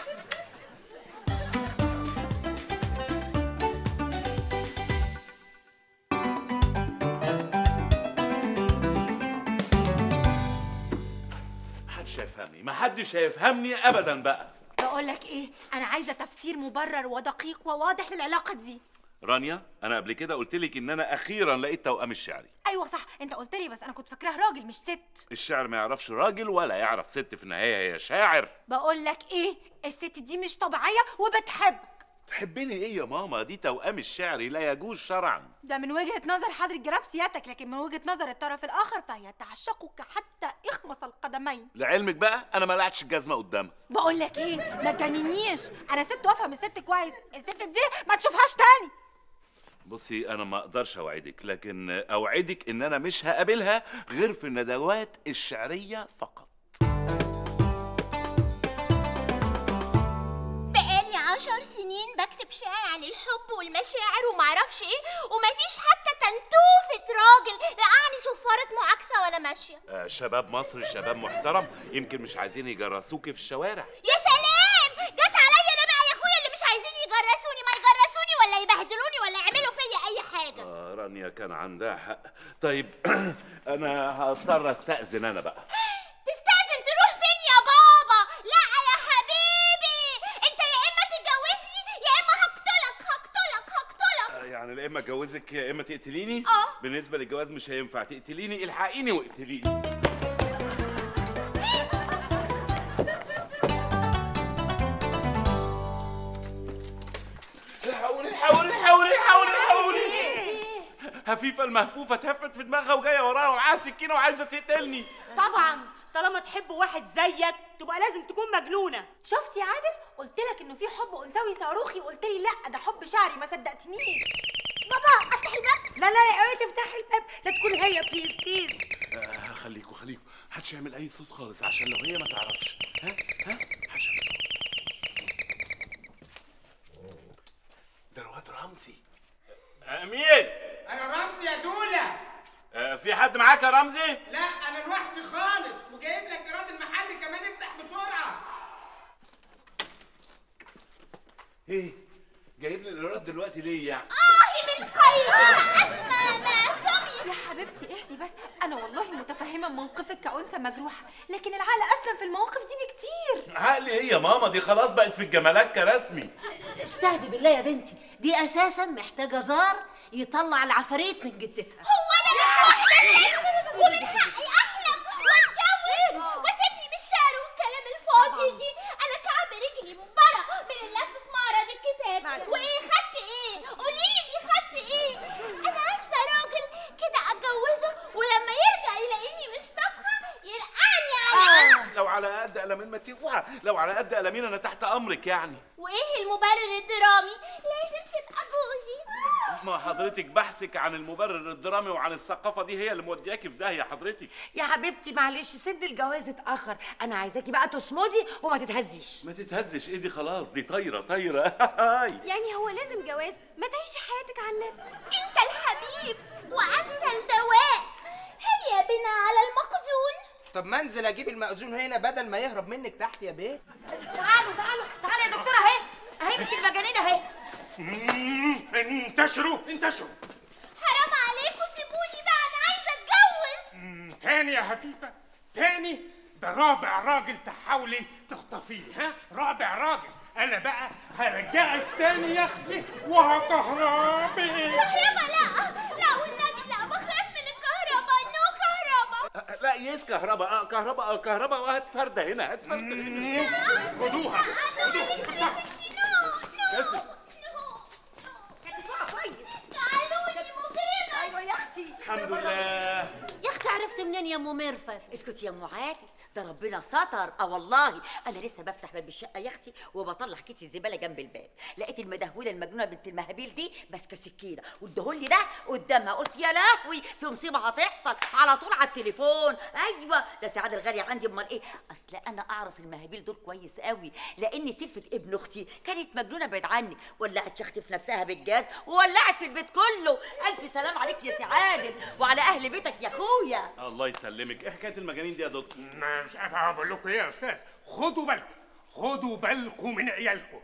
محدش هيفهمني محدش هيفهمني ابدا بقى بقول لك ايه انا عايزه تفسير مبرر ودقيق وواضح للعلاقه دي رانيا انا قبل كده قلت لك ان انا اخيرا لقيت توأم الشعري ايوه صح انت قلت لي بس انا كنت فاكراه راجل مش ست الشعر ما يعرفش راجل ولا يعرف ست في النهايه هي شاعر بقول لك ايه الست دي مش طبيعيه وبتحبك تحبني ايه يا ماما دي توأم الشعري لا يجوز شرعا ده من وجهة نظر حضرة جناب سيادتك لكن من وجهة نظر الطرف الآخر فهي تعشقك حتى إخمص القدمين لعلمك بقى انا ما لعتش الجزمه قدامها بقول لك ايه ما تجننيش انا ست وافهم الست كويس الست دي ما تشوفهاش تاني بصي انا ما اقدرش اوعدك لكن اوعدك ان انا مش هقابلها غير في الندوات الشعريه فقط بقالي عشر سنين بكتب شعر عن الحب والمشاعر ومعرفش ايه ومفيش حتى تنتوفة راجل رقعني صفارة معاكسة وانا ماشية آه شباب مصر شباب محترم يمكن مش عايزين يجرسوكي في الشوارع يا سلام جت عليا انا بقى يا اخويا اللي مش عايزين يجرسوني ما يجرسوني ولا يبهدلوني ولا يعملوا فيا اي حاجة آه رانيا كان عندها حق طيب انا هضطر استأذن انا بقى تستأذن تروح فين يا بابا لا يا حبيبي انت يا اما تتجوزني يا اما هقتلك هقتلك هقتلك آه، يعني لا اما اتجوزك يا اما تقتليني اه. بالنسبه للجواز مش هينفع تقتليني الحقيني واقتليني الحقوني الحقوني الحقوني الحقوني الحقوني هفيفه المهفوفه اتهفت في دماغها وجايه وراها ومعاها سكينه وعايزه تقتلني طبعا طالما تحب واحد زيك تبقى لازم تكون مجنونه شفت يا عادل قلت لك انه في حب انثوي صاروخي قلت لي لا ده حب شعري ما صدقتنيش بابا افتح الباب لا لا يا قوي تفتحي الباب لا تكون هي بليز بليز آه خليكوا خليكوا محدش يعمل اي صوت خالص عشان لو هي ما تعرفش ها ها محدش يعمل صوت ده الواد رمزي امين انا رمزي يا دوله آه، في حد معاك يا رمزي لا انا لوحدي خالص وجايب لك ايراد المحل كمان افتح بسرعه ايه جايب لي الايراد دلوقتي ليه يعني آه من قيدها أتمى ما سمي يا حبيبتي اهدي بس انا والله متفهمه موقفك كأنثى مجروحه لكن العقل اسلم في المواقف دي بكتير عقلي ايه يا ماما دي خلاص بقت في الجمالات كرسمي استهدي بالله يا بنتي دي اساسا محتاجه زار يطلع العفاريت من جدتها هو أنا مش واحدة ست ومن حقي أحلم وأتجوز وسيبني من الشعر والكلام الفاضي دي أنا كعب رجلي مبرة من اللف في معرض الكتاب وإيه خدت إيه؟ قوليلي خدت إيه؟ أنا عايزة راجل كده أتجوزه ولما يرجع يلاقيني مش طبخة يرقعني على لو على قد قلمين ما تقوى لو على قد قلمين انا تحت امرك يعني وإيه المبرر الدرامي؟ لازم تبقى جوزي ما حضرتك بحثك عن المبرر الدرامي وعن الثقافه دي هي اللي مودياكي في داهيه حضرتك يا حبيبتي معلش سن الجواز اتاخر انا عايزاكي بقى تصمدي وما تتهزيش ما تتهزش ايه دي خلاص دي طايره طايره يعني هو لازم جواز ما تعيشي حياتك على النت أنت الحبيب وأنت الدواء هيا بنا على المخزون طب ما انزل اجيب المأذون هنا بدل ما يهرب منك تحت يا بيه تعالوا تعالوا تعالوا يا دكتوره اهي اهي بنت المجانين اهي انتشروا انتشروا حرام عليكم سيبوني بقى أنا عايزة أتجوز مم، تاني يا هفيفة تاني ده رابع راجل تحاولي تخطفيه ها رابع راجل انا بقى هرجعك تاني يا اختي وهكهربك كهربا لا لا والنبي لا بخاف من الكهرباء نو كهرباء لا يس كهرباء اه كهرباء اه كهرباء وهات فرده هنا هات فرده هنا خدوها كسر تعالوني مجرمة ايوه يا اختي الحمد لله يا اختي عرفت منين يا ام ميرفت اسكت يا ام عادل ده ربنا ستر اه والله انا لسه بفتح باب الشقه يا اختي وبطلع كيس الزباله جنب الباب لقيت المدهوله المجنونه بنت المهابيل دي ماسكه سكينه وادهولي ده قدامها قلت يا لهوي في مصيبه هتحصل على طول على التليفون ايوه ده سعاد الغاليه عندي امال ايه اصل انا اعرف المهابيل دول كويس قوي لان سلفه ابن اختي كانت مجنونه بعيد عني ولعت يا اختي في نفسها بالجاز وولعت في البيت كله الف سلام عليك يا سعادل وعلى اهل بيتك يا اخويا الله يسلمك ايه حكايه المجانين دي يا دكتور ما مش عارف اقول لكم ايه يا استاذ خدوا بالكم خدوا بالكم من عيالكم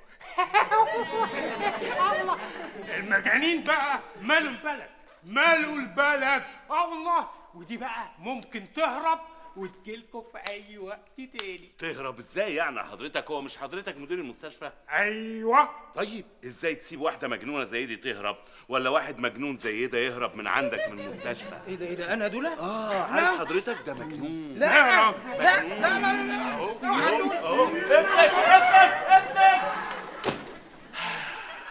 الله المجانين بقى مالوا البلد مالوا البلد اه والله ودي بقى ممكن تهرب وتجيلكوا في اي وقت تاني تهرب ازاي يعني حضرتك هو مش حضرتك مدير المستشفى ايوه طيب ازاي تسيب واحده مجنونه زي دي تهرب ولا واحد مجنون زي ده يهرب من عندك من المستشفى ايه ده ايه ده انا دولة اه عايز حضرتك ده مجنون لا لا لا لا لا لا اهو اهو امسك امسك امسك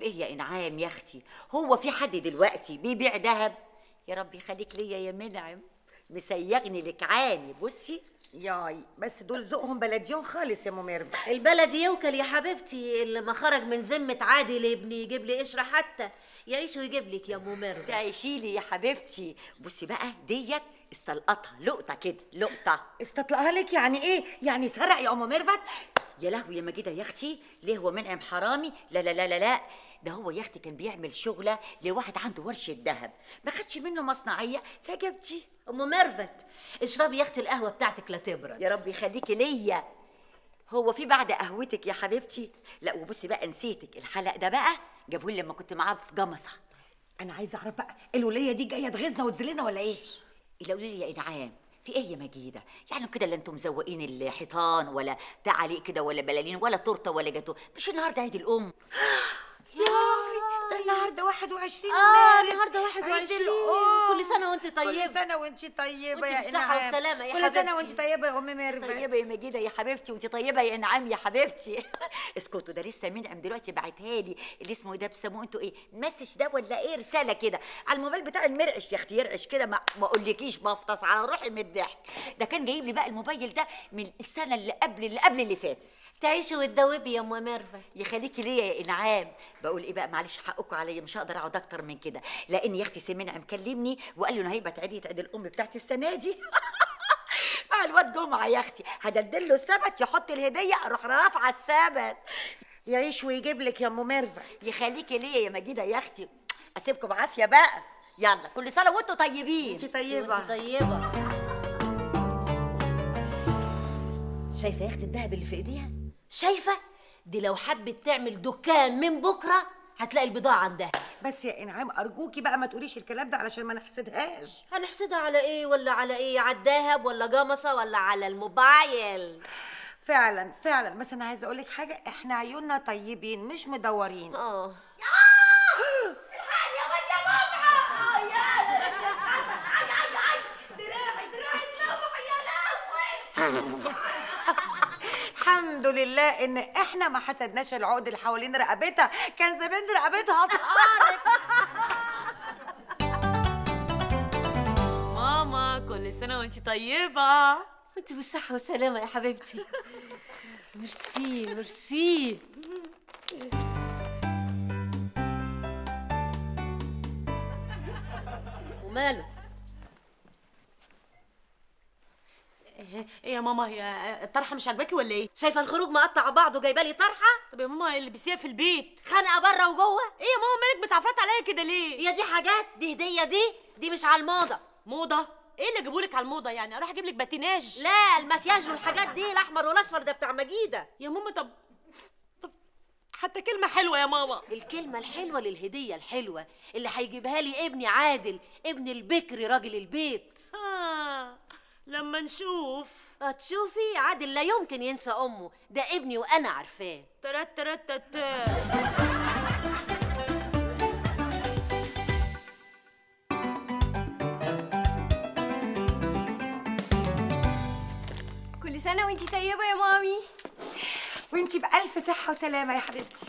ايه يا انعام يا اختي هو في حد دلوقتي بيبيع ذهب يا رب يخليك ليا يا منعم مسيغني لك عاني بصي ياي بس دول ذوقهم بلديون خالص يا ام ميرفت البلد يوكل يا حبيبتي اللي ما خرج من ذمة عادل ابني يجيب لي قشرة حتى يعيش ويجيب لك يا ام ميرفت تعيشي لي يا حبيبتي بصي بقى ديت استلقطها لقطه كده لقطه استطلقها لك يعني ايه يعني سرق يا ام ميرفت يا لهوي يا مجيده يا اختي ليه هو منعم حرامي لا لا لا لا لا ده هو يا اختي كان بيعمل شغله لواحد عنده ورشه ذهب ما خدش منه مصنعيه فجبتي ام ميرفت اشربي يا اختي القهوه بتاعتك لا تبرد يا رب يخليكي ليا هو في بعد قهوتك يا حبيبتي لا وبصي بقى نسيتك الحلق ده بقى جابوه لي لما كنت معاه في جمصه انا عايزه اعرف بقى الوليه دي جايه تغيظنا وتذلنا ولا ايه قولي لي يا انعام في ايه يا مجيده يعني كده لا انتم مزوقين الحيطان ولا تعاليق كده ولا بلالين ولا تورته ولا جاتو مش النهارده عيد الام ياي ده النهارده 21 اه مارس النهارده عيد 21 الأم. كل سنه وانت طيبه كل سنه وانت طيبه وانت يا بالصحة إنعام. والسلامة يا كل سنه حبيبتي. وانت طيبه يا ام ميرفت طيبه يا مجيده يا حبيبتي وانت طيبه يا انعام يا حبيبتي اسكتوا ده لسه منعم دلوقتي بعتها لي اللي اسمه إيه ده بيسموه انتوا ايه مسج ده ولا ايه رساله كده على الموبايل بتاع المرعش يا اختي يرعش كده ما ما اقولكيش بفطس على روحي من الضحك ده كان جايب لي بقى الموبايل ده من السنه اللي قبل اللي قبل اللي فاتت تعيشي وتدوبي يا ام ميرفت يخليكي ليا يا انعام بقول ايه بقى معلش حقكم عليا مش هقدر اقعد اكتر من كده لان يا اختي سي منعم كلمني وقال لي انا هيبقى عيد عيد الام بتاعتي السنه دي مع الواد جمعه يا اختي هدلدل له السبت يحط الهديه اروح رافعه السبت يعيش ويجيب لك يا ام ميرفت يخليكي ليا يا مجيده يا اختي اسيبكم بعافيه بقى يلا كل سنه وانتم طيبين انت طيبه وانت طيبه شايفه يا اختي الدهب اللي في ايديها شايفه دي لو حبت تعمل دكان من بكره هتلاقي البضاعه عندها بس يا انعام ارجوكي بقى ما تقوليش الكلام ده علشان ما نحسدهاش هنحسدها على ايه ولا على ايه على الدهب ولا جمصه ولا على الموبايل فعلا فعلا بس انا عايزه اقول لك حاجه احنا عيوننا طيبين مش مدورين اه الحمد لله ان احنا ما حسدناش العقد اللي حوالين رقبتها كان زمان رقبتها اتقارت ماما كل سنه وانت طيبه وانت بالصحه والسلامه يا حبيبتي ميرسي ميرسي وماله ايه إيه يا ماما هي الطرحه مش عاجباكي ولا ايه شايفه الخروج مقطع بعضه جايبه لي طرحه طب يا ماما اللي بيسيها في البيت خانقه بره وجوه ايه يا ماما مالك بتعفرت عليا كده ليه هي دي حاجات دي هديه دي دي مش على الموضه موضه ايه اللي جابولك على الموضه يعني اروح اجيب لك باتيناج لا المكياج والحاجات دي الاحمر والاصفر ده بتاع مجيده يا ماما طب طب حتى كلمه حلوه يا ماما الكلمة الحلوة للهدية الحلوة اللي هيجيبها لي ابني عادل ابن البكر راجل البيت آه لما نشوف هتشوفي عادل لا يمكن ينسى أمه ده ابني وأنا عارفاه ترت ترت تت كل سنة وانتي طيبة يا مامي وانتي بألف صحة وسلامة يا حبيبتي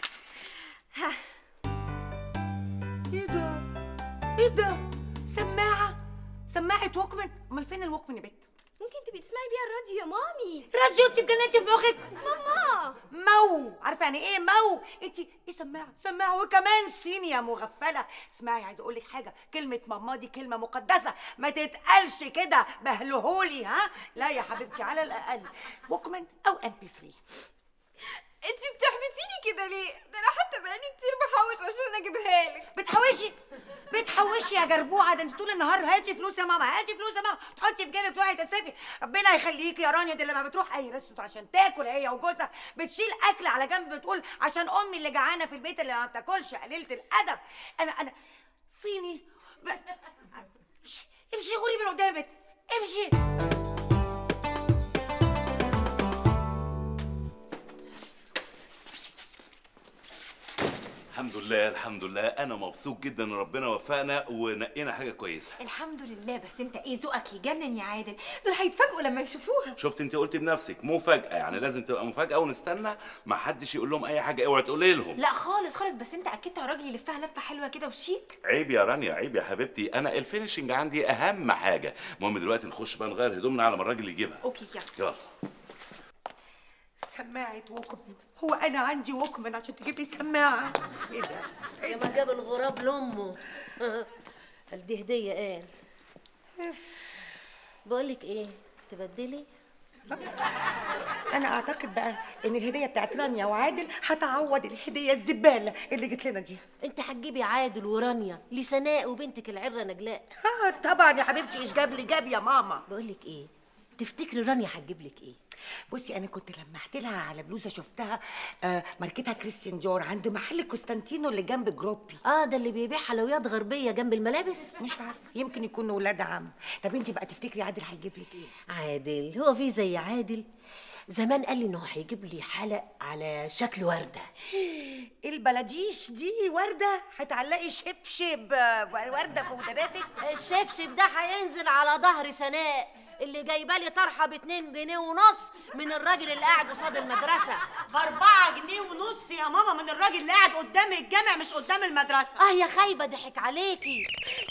ايه ده؟ ايه ده؟ سماعة سماعة ووكمان امال فين الووكمان يا بت؟ ممكن تبقي تسمعي بيها الراديو يا مامي راديو انت اتجننتي في مخك ماما مو عارفه يعني ايه مو انت ايه سماعه سماعه وكمان صيني يا مغفله اسمعي عايزه اقول لك حاجه كلمه ماما دي كلمه مقدسه ما تتقالش كده بهلهولي ها لا يا حبيبتي على الاقل ووكمان او ام بي 3 انتي بتحبطيني كده ليه؟ ده انا حتى بقالي كتير بحوش عشان اجيبها لك بتحوشي بتحوشي يا جربوعه ده انت طول النهار هاتي فلوس يا ماما هاتي فلوس يا ماما تحطي في جيبك تروحي تصرفي ربنا يخليكي يا رانيا دي لما بتروح اي ريستورانت عشان تاكل هي وجوزها بتشيل اكل على جنب بتقول عشان امي اللي جعانه في البيت اللي ما بتاكلش قليله الادب انا انا صيني ب... امشي امشي غوري من قدامي بت امشي الحمد لله الحمد لله انا مبسوط جدا ان ربنا وفقنا ونقينا حاجه كويسه الحمد لله بس انت ايه ذوقك يجنن يا عادل دول هيتفاجئوا لما يشوفوها شفت انت قلت بنفسك مفاجاه يعني لازم تبقى مفاجاه ونستنى ما حدش يقول لهم اي حاجه اوعى تقولي لهم لا خالص خالص بس انت اكدت على الراجل يلفها لفه حلوه كده وشيك عيب يا رانيا عيب يا حبيبتي انا الفينشنج عندي اهم حاجه المهم دلوقتي نخش بقى نغير هدومنا على ما الراجل يجيبها اوكي يلا يلا سماعة ووكمان هو أنا عندي ووكمان عشان تجيب لي سماعة إيه ده؟ يا ما جاب الغراب لامه قال دي هديه ايه بقول لك ايه تبدلي أنا أعتقد بقى إن الهدية بتاعت رانيا وعادل هتعوض الهدية الزبالة اللي جت لنا دي انت هتجيبي عادل ورانيا لسناء وبنتك العره نجلاء آه طبعا يا حبيبتي إيش جاب لي جاب يا ماما بقول لك ايه تفتكري رانيا هتجيب لك ايه بصي انا كنت لمحت لها على بلوزه شفتها آه ماركتها كريستيان جور عند محل كوستانتينو اللي جنب جروبي اه ده اللي بيبيع حلويات غربيه جنب الملابس مش عارفه يمكن يكونوا ولاد عم طب انت بقى تفتكري عادل هيجيب لك ايه عادل هو في زي عادل زمان قال لي انه هيجيب لي حلق على شكل ورده البلاديش دي ورده هتعلقي شبشب آه، ورده في وداناتك الشبشب ده هينزل على ظهر سناء اللي جايبه لي طرحه باتنين جنيه ونص من الراجل اللي قاعد قصاد المدرسه بأربعة جنيه ونص يا ماما من الراجل اللي قاعد قدام الجامع مش قدام المدرسة اه يا خايبه ضحك عليكي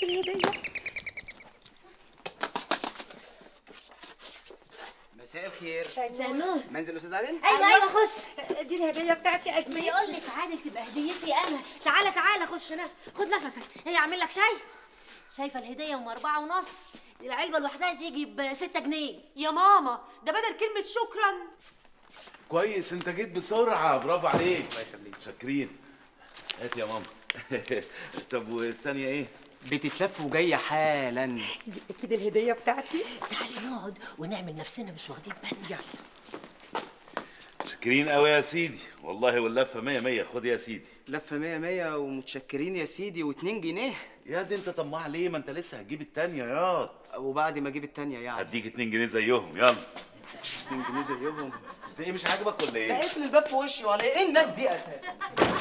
مساء الخير زنون منزل استاذ عادل ايوه ايوه خش دي الهديه بتاعتي اكيد بيقول لك عادل تبقى هديتي انا تعالى تعالى خش هنا خد نفسك هي اعمل لك شاي شايفه الهديه ام أربعة ونص العلبه لوحدها تيجي بستة جنيه يا ماما ده بدل كلمة شكرا كويس انت جيت بسرعه برافو عليك الله يخليك شاكرين هات يا ماما طب والتانية ايه؟ بتتلف وجايه حالا دي اكيد الهديه بتاعتي تعالي نقعد ونعمل نفسنا مش واخدين بالنا يلا شاكرين قوي يا سيدي والله واللفه مية مية خد يا سيدي لفه مية مية ومتشكرين يا سيدي واتنين جنيه يا دي انت طماع ليه ما انت لسه هتجيب التانية ياض وبعد ما اجيب التانية يعني هديك اتنين جنيه زيهم يلا اتنين جنيه زيهم انت ايه مش عاجبك ولا ده ايه؟ قفل الباب في وشي ولا ايه الناس دي اساسا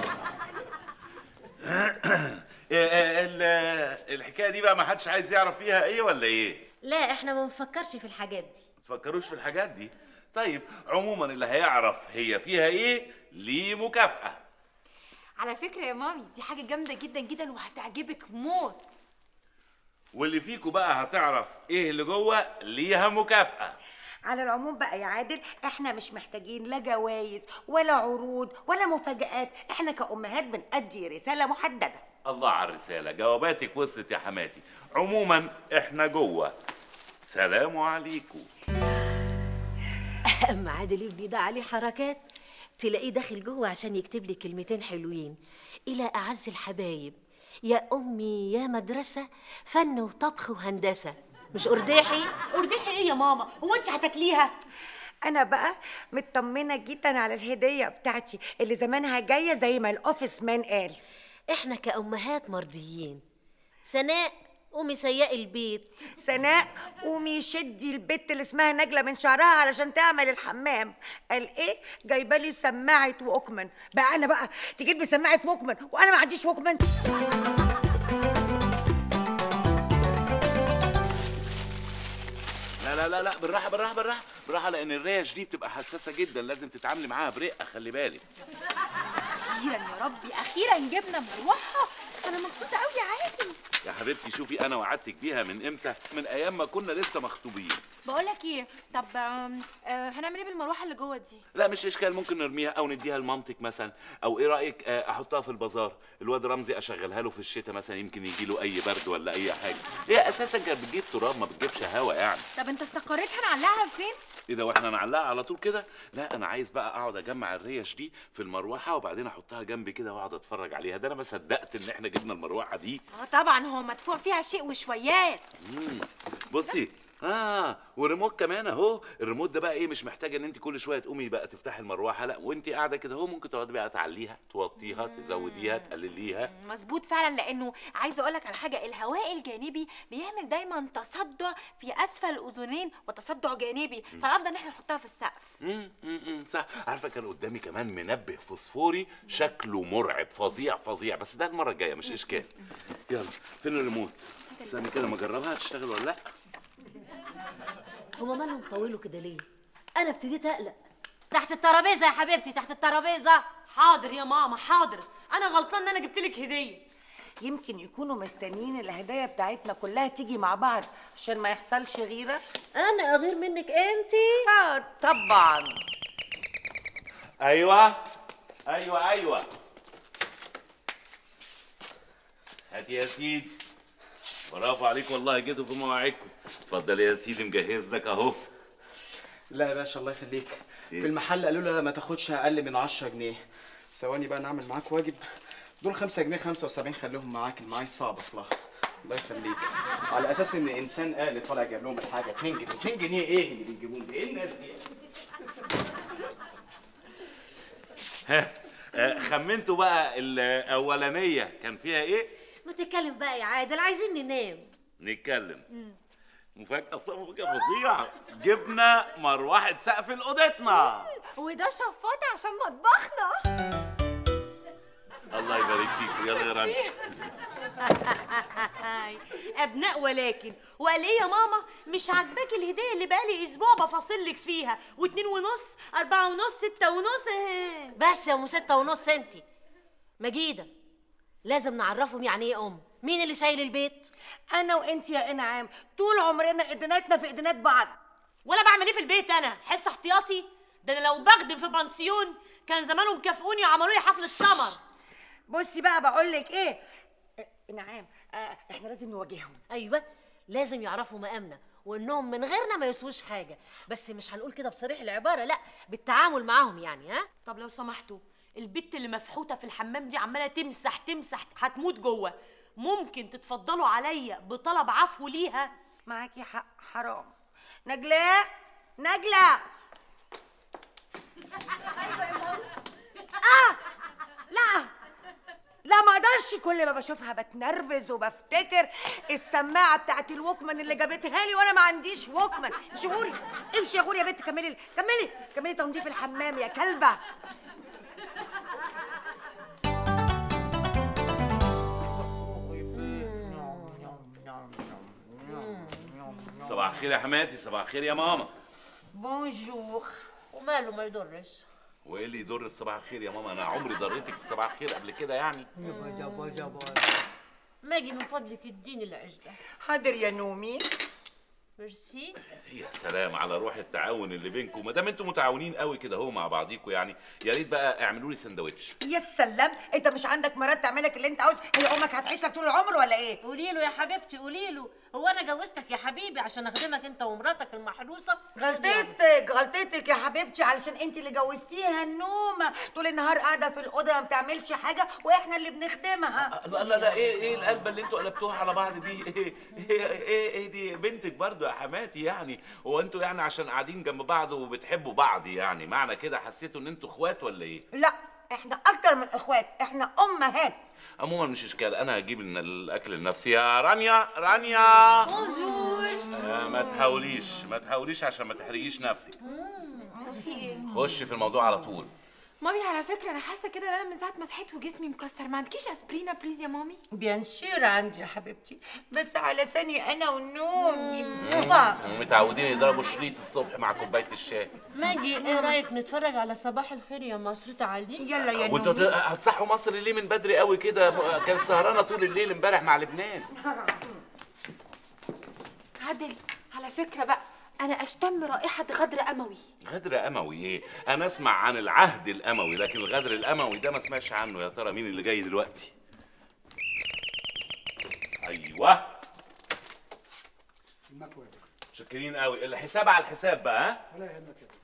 إيه، إيه، ال- الحكايه دي بقى ما حدش عايز يعرف فيها ايه ولا ايه؟ لا احنا ما بنفكرش في الحاجات دي ما تفكروش في الحاجات دي طيب عموما اللي هيعرف هي فيها ايه ليه مكافأة على فكره يا مامي دي حاجه جامده جدا جدا وهتعجبك موت واللي فيكم بقى هتعرف ايه اللي جوه ليها مكافأة على العموم بقى يا عادل احنا مش محتاجين لا جوائز ولا عروض ولا مفاجآت احنا كأمهات بنأدي رسالة محددة الله على الرسالة جواباتك وصلت يا حماتي عموما احنا جوه سلام عليكم اما عادل ابني ده عليه حركات تلاقيه داخل جوه عشان يكتب لي كلمتين حلوين الى اعز الحبايب يا امي يا مدرسه فن وطبخ وهندسه مش قرداحي قرداحي ايه يا ماما هو انت هتاكليها انا بقى مطمنة جدا على الهدية بتاعتي اللي زمانها جاية زي ما الاوفيس مان قال احنا كأمهات مرضيين سناء قومي سيقي البيت سناء قومي شدي البت اللي اسمها نجلة من شعرها علشان تعمل الحمام قال ايه جايبه لي سماعة ووكمان بقى انا بقى تجيب لي سماعة ووكمان وانا ما عنديش ووكمان لا لا لا لا بالراحة بالراحة بالراحة بالراحة لأن الريش دي بتبقى حساسة جدا لازم تتعاملي معاها برقة خلي بالك اخيرا يا ربي اخيرا جبنا مروحه انا مبسوطه قوي يا عادل يا حبيبتي شوفي أنا وعدتك بيها من إمتى؟ من أيام ما كنا لسه مخطوبين بقول لك ايه طب آم، آه، هنعمل ايه بالمروحه اللي جوه دي لا مش اشكال ممكن نرميها او نديها لمامتك مثلا او ايه رايك آه، احطها في البازار الواد رمزي اشغلها له في الشتاء مثلا يمكن يجي له اي برد ولا اي حاجه هي اساسا كانت بتجيب تراب ما بتجيبش هوا يعني طب انت استقريت هنعلقها فين ايه ده واحنا نعلقها على طول كده لا انا عايز بقى اقعد اجمع الريش دي في المروحه وبعدين احطها جنبي كده واقعد اتفرج عليها ده انا ما صدقت ان احنا جبنا المروحه دي اه طبعا هو مدفوع فيها شيء وشويات مم. بصي اه وريموت كمان اهو الريموت ده بقى ايه مش محتاجه ان انت كل شويه تقومي بقى تفتحي المروحه لا وانت قاعده كده اهو ممكن تقعدي بقى تعليها توطيها تزوديها تقلليها مظبوط فعلا لانه عايزه اقول لك على حاجه الهواء الجانبي بيعمل دايما تصدع في اسفل الاذنين وتصدع جانبي فانا الافضل ان احنا نحطها في السقف مم، مم، مم، صح عارفه كان قدامي كمان منبه فوسفوري شكله مرعب فظيع فظيع بس ده المره الجايه مش اشكال يلا فين الريموت استني كده ما اجربها هتشتغل ولا لا هما مالهم طولوا كده ليه؟ أنا ابتديت أقلق تحت الترابيزة يا حبيبتي تحت الترابيزة حاضر يا ماما حاضر انا غلطان ان انا جبت لك هديه يمكن يكونوا مستنيين الهدايا بتاعتنا كلها تيجي مع بعض عشان ما يحصلش غيره أنا أغير منك أنتي؟ اه طبعا ايوه ايوه ايوه هات يا سيدي برافو عليك والله جيتوا في مواعيدكم اتفضل يا سيدي مجهز لك اهو لا يا باشا الله يخليك إيه؟ في المحل قالوا لي ما تاخدش اقل من 10 جنيه ثواني بقى نعمل معاك واجب دول 5 جنيه 75 خليهم معاك المعايا صعب اصلا الله يخليك على اساس ان انسان آلي طالع جايب لهم الحاجه 2 جنيه 2 جنيه ايه اللي بيجيبوهم ايه الناس دي ها آه، خمنتوا بقى الاولانيه كان فيها ايه ما تتكلم بقى يا عادل عايزين ننام نتكلم مفاجاه اصلا مفاجاه فظيعه جبنا مروحه سقف لاوضتنا وده شفاط عشان مطبخنا الله يبارك فيك يلا يا رنا ابناء ولكن وقال ايه يا ماما مش عاجباكي الهديه اللي بقالي اسبوع بفاصل لك فيها واتنين ونص اربعة ونص ستة ونص اهي. بس يا ام ستة ونص انتي مجيدة لازم نعرفهم يعني ايه ام مين اللي شايل البيت انا وانت يا انعام طول عمرنا ايديناتنا في ايدينات بعض وانا بعمل ايه في البيت انا حس احتياطي ده انا لو بخدم في بنسيون كان زمانهم كافئوني وعملوا لي حفله سمر بصي بقى بقول لك ايه إيه، انعام آه احنا لازم نواجههم ايوه لازم يعرفوا مقامنا وانهم من غيرنا ما يسووش حاجه بس مش هنقول كده بصريح العباره لا بالتعامل معاهم يعني ها طب لو سمحتوا البت اللي مفحوته في الحمام دي عماله تمسح تمسح هتموت جوه ممكن تتفضلوا عليا بطلب عفو ليها معاكي حق حرام نجلاء نجلاء اه لا لا ما اقدرش كل ما بشوفها بتنرفز وبفتكر السماعه بتاعت الوكمان اللي جابتها لي وانا ما عنديش وكمان امشي غوري امشي يا غوري يا بنت كملي كملي كملي تنظيف الحمام يا كلبه صباح الخير يا حماتي صباح الخير يا ماما بونجور وماله ما يضرش وايه اللي يضر في صباح الخير يا ماما انا عمري ضريتك في صباح الخير قبل كده يعني ماجي من فضلك اديني العجله حاضر يا نومي ميرسي يا سلام على روح التعاون اللي بينكم ما دام انتوا متعاونين قوي كده اهو مع بعضيكوا يعني يا ريت بقى اعملوا لي سندوتش يا سلام انت مش عندك مرات تعملك اللي انت عاوز هي امك هتعيش لك طول العمر ولا ايه قولي له يا حبيبتي قولي له هو انا جوزتك يا حبيبي عشان اخدمك انت ومراتك المحروسه غلطتك غلطتك يا حبيبتي علشان انت اللي جوزتيها النومه طول النهار قاعده في الاوضه ما بتعملش حاجه واحنا اللي بنخدمها لا لا لا ايه ايه القلبه اللي انتوا قلبتوها على بعض دي ايه ايه ايه, إيه دي بنتك برضو يا حماتي يعني هو انتوا يعني عشان قاعدين جنب بعض وبتحبوا بعض يعني معنى كده حسيتوا ان انتوا اخوات ولا ايه لا احنا اكتر من اخوات احنا امهات عموما مش اشكال انا هجيب لنا الاكل لنفسي يا رانيا رانيا بونجور آه ما تحاوليش ما تحاوليش عشان ما تحرجيش نفسك في ايه خش في الموضوع على طول مامي على فكره انا حاسه كده ان انا من ساعه ما صحيت وجسمي مكسر ما عندكيش اسبرينا بليز يا مامي بيان سور عندي يا حبيبتي بس على ثاني انا والنوم يبقى ومتعودين يضربوا شريط الصبح مع كوبايه الشاي ماجي ايه رايك نتفرج على صباح الخير يا مصر تعالي يلا يا وانتوا هت- هتصحوا مصر ليه من بدري قوي كده م- كانت سهرانه طول الليل امبارح مع لبنان عادل على فكره بقى انا اشتم رائحه غدر اموي غدر اموي ايه انا اسمع عن العهد الاموي لكن الغدر الاموي ده ما سمعش عنه يا ترى مين اللي جاي دلوقتي ايوه المكوى شاكرين قوي الحساب على الحساب بقى ها ولا يهمك يا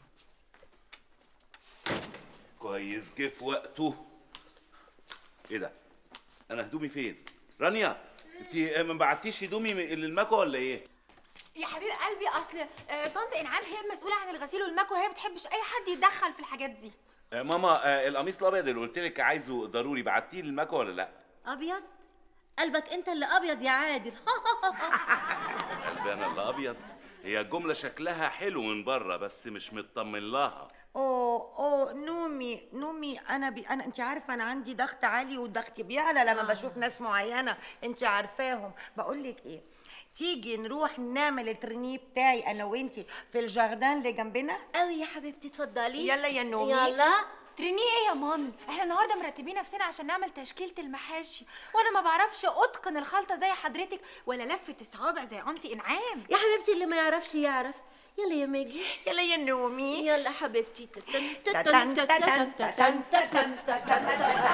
كويس جه في وقته ايه ده انا هدومي فين رانيا انت ما بعتيش هدومي للمكوى ولا ايه يا حبيب قلبي اصل آه، طنط انعام هي المسؤوله عن الغسيل والمكوى وهي ما بتحبش اي حد يتدخل في الحاجات دي آه، ماما آه، القميص الابيض اللي قلت لك عايزه ضروري بعتيه للمكوى ولا لا ابيض قلبك انت اللي ابيض يا عادل قلبي انا اللي ابيض هي الجمله شكلها حلو من بره بس مش مطمن لها اوه اوه نومي نومي انا بي انا انت عارفه انا عندي ضغط عالي وضغطي بيعلى لما بشوف ناس معينه انت عارفاهم بقول لك ايه تيجي نروح نعمل الترينيه بتاعي انا وانتي في الجاردان اللي جنبنا قوي يا حبيبتي اتفضلي يلا يا نومي يلا ترينيه ايه يا مامي احنا النهارده مرتبين نفسنا عشان نعمل تشكيله المحاشي وانا ما بعرفش اتقن الخلطه زي حضرتك ولا لفه الصوابع زي انتي انعام يا حبيبتي اللي ما يعرفش يعرف يلا يا ماجي يلا يا نومي يلا حبيبتي تتن تتن تتن تتن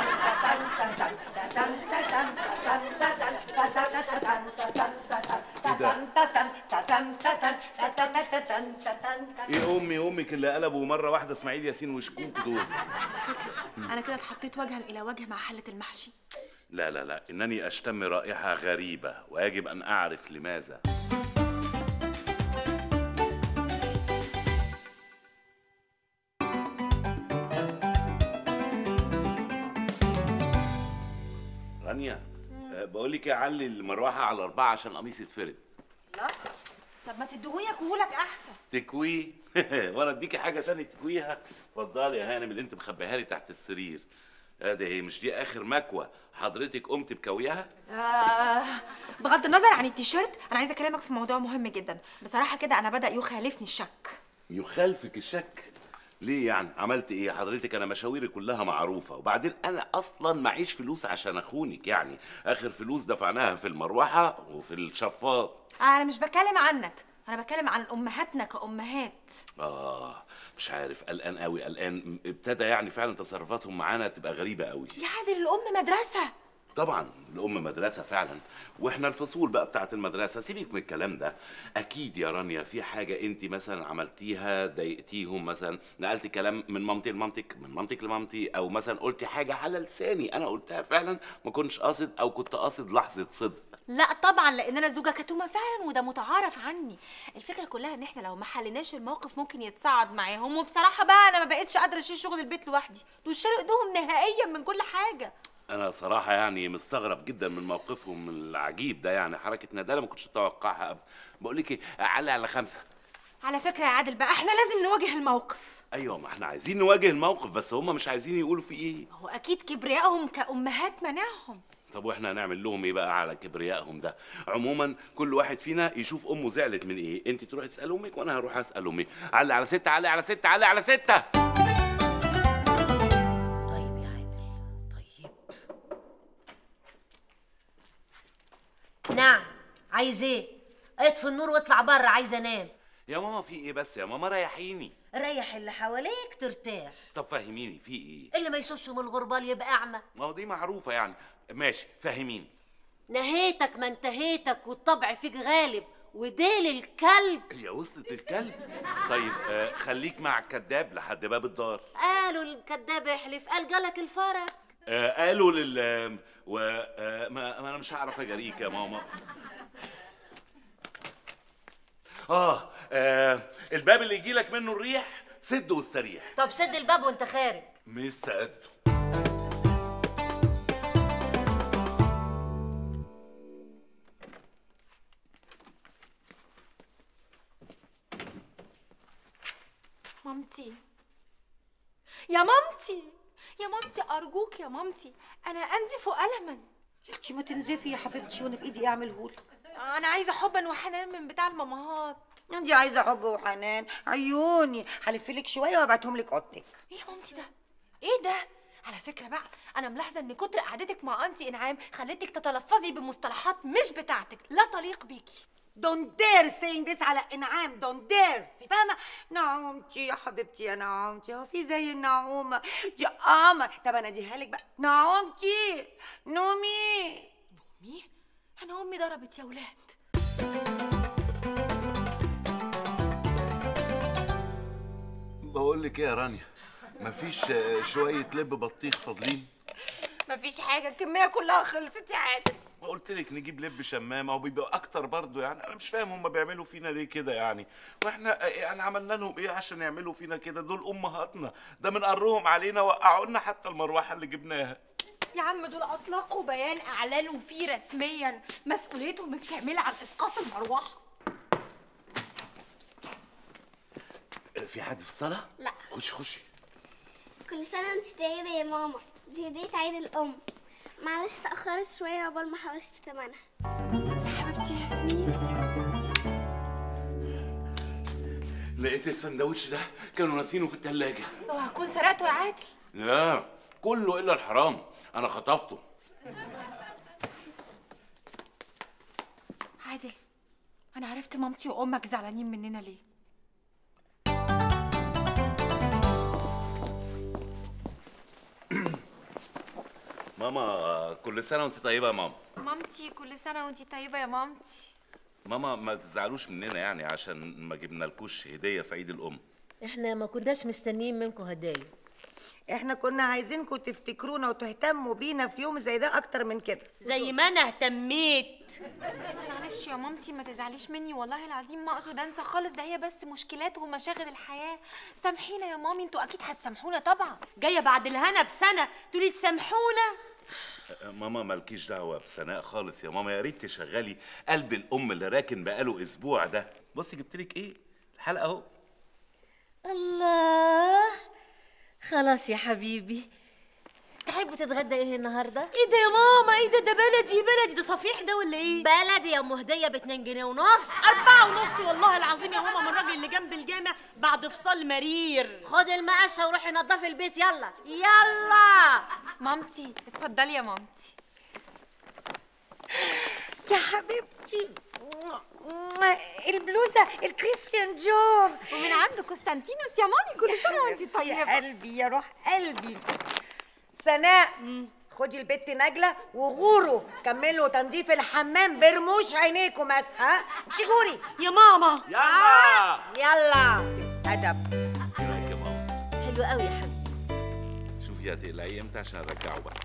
ايه امي امك اللي قلبوا مره واحده اسماعيل ياسين وشكوك دول انا كده اتحطيت وجها الى وجه مع حله المحشي لا لا لا انني اشتم رائحه غريبه ويجب ان اعرف لماذا رانيا أه، بقول لك اعلي المروحه على اربعه عشان قميصي يتفرد لا طب ما تديهوني اكوهولك احسن تكويه وانا اديكي حاجه تاني تكويها اتفضلي يا هانم اللي انت مخبيها لي تحت السرير ادي هي مش دي اخر مكوه حضرتك قمت بكويها آه بغض النظر عن التيشيرت انا عايزه اكلمك في موضوع مهم جدا بصراحه كده انا بدا يخالفني الشك يخالفك الشك ليه يعني عملت ايه حضرتك انا مشاويري كلها معروفه وبعدين انا اصلا معيش فلوس عشان اخونك يعني اخر فلوس دفعناها في المروحه وفي الشفاط انا مش بتكلم عنك انا بتكلم عن امهاتنا كامهات اه مش عارف قلقان قوي قلقان ابتدى يعني فعلا تصرفاتهم معانا تبقى غريبه قوي يا عادل الام مدرسه طبعا الام مدرسه فعلا واحنا الفصول بقى بتاعت المدرسه سيبك من الكلام ده اكيد يا رانيا في حاجه انت مثلا عملتيها ضايقتيهم مثلا نقلتي كلام من مامتي لمامتك من مامتك لمامتي او مثلا قلتي حاجه على لساني انا قلتها فعلا ما كنتش قاصد او كنت قاصد لحظه صدق لا طبعا لان انا زوجه كتومه فعلا وده متعارف عني الفكره كلها ان احنا لو ما حليناش الموقف ممكن يتصاعد معاهم وبصراحه بقى انا ما بقتش قادره اشيل شغل البيت لوحدي دول شالوا ايدهم نهائيا من كل حاجه انا صراحه يعني مستغرب جدا من موقفهم العجيب ده يعني حركه ندالة ما كنتش اتوقعها ابدا بقول لك ايه علي على خمسه على فكره يا عادل بقى احنا لازم نواجه الموقف ايوه ما احنا عايزين نواجه الموقف بس هم مش عايزين يقولوا في ايه هو اكيد كبريائهم كامهات منعهم طب واحنا هنعمل لهم ايه بقى على كبريائهم ده عموما كل واحد فينا يشوف امه زعلت من ايه انت تروحي تسال امك وانا هروح اسال امي علي على ستة علي على ستة علي على ستة نعم عايز ايه اطفي النور واطلع بره عايز انام يا ماما في ايه بس يا ماما ريحيني ريح اللي حواليك ترتاح طب فهميني في ايه اللي ما يشوفش من الغربال يبقى اعمى ما هو دي معروفه يعني ماشي فهميني نهيتك ما انتهيتك والطبع فيك غالب وديل الكلب هي وصلت الكلب طيب آه خليك مع الكذاب لحد باب الدار قالوا الكداب يحلف قال جالك الفرج آه قالوا لل و آه ما ما انا مش هعرف اجاريك يا ماما آه, اه الباب اللي يجي لك منه الريح سد واستريح طب سد الباب وانت خارج مش سقدته مامتي يا مامتي يا مامتي ارجوك يا مامتي انا انزف الما يا اختي ما تنزفي يا حبيبتي وانا في ايدي اعملهولك انا عايزه حبا وحنان من بتاع المامهات انت عايزه حب وحنان عيوني هلفلك شويه وابعتهم لك اوضتك ايه يا مامتي ده ايه ده على فكره بقى انا ملاحظه ان كتر قعدتك مع انتي انعام خلتك تتلفظي بمصطلحات مش بتاعتك لا تليق بيكي دون دير سينج ذس على انعام دون دير فاهمه نعومتي يا حبيبتي يا نعومتي هو في زي النعومه دي قمر طب انا اديها لك بقى نعومتي نومي نومي انا امي ضربت يا ولاد بقول لك ايه يا رانيا مفيش آه، شويه لب بطيخ فاضلين مفيش حاجه الكميه كلها خلصت يا عادل ما قلت لك نجيب لب شمامه وبيبقى اكتر برضو يعني انا مش فاهم هم بيعملوا فينا ليه كده يعني واحنا آه، يعني عملنا لهم ايه عشان يعملوا فينا كده دول امهاتنا ده من قرهم علينا وقعوا لنا حتى المروحه اللي جبناها يا عم دول اطلقوا بيان اعلنوا فيه رسميا مسؤوليتهم الكامله عن اسقاط المروحه في حد في الصاله لا خش خشي كل سنة وانت طيبة يا ماما دي هدية عيد الأم معلش تأخرت شوية عقبال ما حوشت تمنها حبيبتي ياسمين لقيت السندوتش ده كانوا ناسينه في التلاجة اوعى تكون سرقته يا عادل لا كله الا الحرام انا خطفته عادل انا عرفت مامتي وامك زعلانين مننا ليه ماما كل سنه وانت طيبه يا ماما مامتي كل سنه وانتي طيبه يا مامتي ماما ما تزعلوش مننا يعني عشان ما جبنالكوش هديه في عيد الام احنا ما كناش مستنيين منكم هدايا احنا كنا عايزينكم تفتكرونا وتهتموا بينا في يوم زي ده اكتر من كده زي ما انا اهتميت معلش يا مامتي ما تزعليش مني والله العظيم ما اقصد انسى خالص ده هي بس مشكلات ومشاغل الحياه سامحينا يا مامي انتوا اكيد هتسامحونا طبعا جايه بعد الهنا بسنه تقولي تسامحونا ماما مالكيش دعوه بسناء خالص يا ماما يا ريت تشغلي قلب الام اللي راكن بقاله اسبوع ده بصي جبتلك ايه الحلقه اهو الله خلاص يا حبيبي تحب تتغدى ايه النهارده؟ ايه ده يا ماما ايه ده ده بلدي بلدي ده صفيح ده ولا ايه بلدي يا ام هديه ب 2 جنيه ونص أربعة ونص والله العظيم يا ماما من الراجل اللي جنب الجامع بعد فصال مرير خد المقشه وروحي نضفي البيت يلا يلا مامتي اتفضلي يا مامتي يا حبيبتي البلوزه الكريستيان جور ومن عند قسطنطينوس يا مامي كل سنه وانتي يا طيبه قلبي يا روح قلبي سناء خدي البت نجلة وغوروا كملوا تنظيف الحمام برموش عينيكم بس ها مش غوري يا ماما يلا يلا أدب ايه رايك يا ماما حلو قوي يا حبيبي شوفي هتقلعيه امتى عشان ارجعه بقى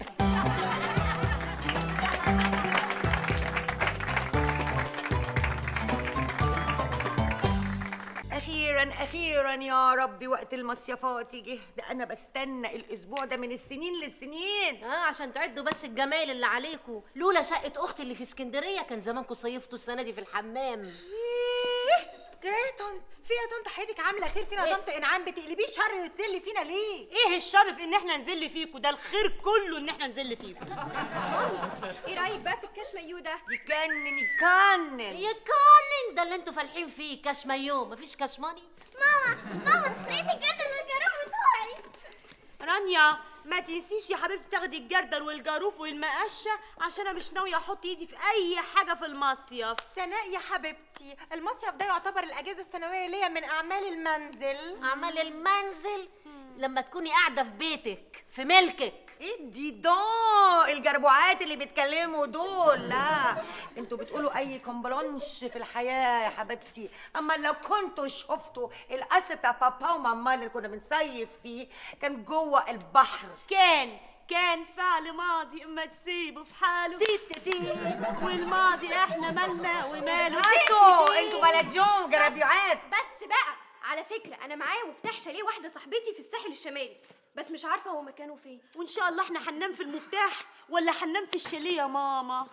أخيرا أخيرا يا ربي وقت المصيفات يجي ده أنا بستنى الأسبوع ده من السنين للسنين اه عشان تعدوا بس الجمايل اللي عليكم لولا شقه اختي اللي في اسكندريه كان زمانكم صيفتوا السنه دي في الحمام جرى يا طنط في يا طنط حياتك عامله خير فينا يا طنط انعام بتقلبيه شر وتذلي فينا ليه ايه الشرف ان احنا نزل فيكوا ده الخير كله ان احنا نزل فيكوا ايه رايك بقى في الكاش مايو ده يكنن يكنن يكونن ده اللي انتوا فالحين فيه كاش مايو مفيش كاش ماني ماما ماما لقيت الجردل والجاروف بتوعي رانيا ما تنسيش يا حبيبتي تاخدي الجردل والجاروف والمقشه عشان انا مش ناويه احط ايدي في اي حاجه في المصيف سناء يا حبيبتي المصيف ده يعتبر الاجازه السنويه ليا من اعمال المنزل اعمال المنزل لما تكوني قاعده في بيتك في ملكك ادي دون الجربوعات اللي بيتكلموا دول لا انتوا بتقولوا اي كومبلونش في الحياه يا حبيبتي اما لو كنتوا شفتوا القصر بتاع بابا وماما اللي كنا بنصيف فيه كان جوه البحر كان كان فعل ماضي اما تسيبه في حاله تي تي والماضي احنا مالنا وماله بسوا انتوا بلديون جرابيعات بس بقى على فكرة أنا معايا مفتاح شاليه واحدة صاحبتي في الساحل الشمالي بس مش عارفة هو مكانه فين وان شاء الله احنا هننام في المفتاح ولا هننام في الشاليه يا ماما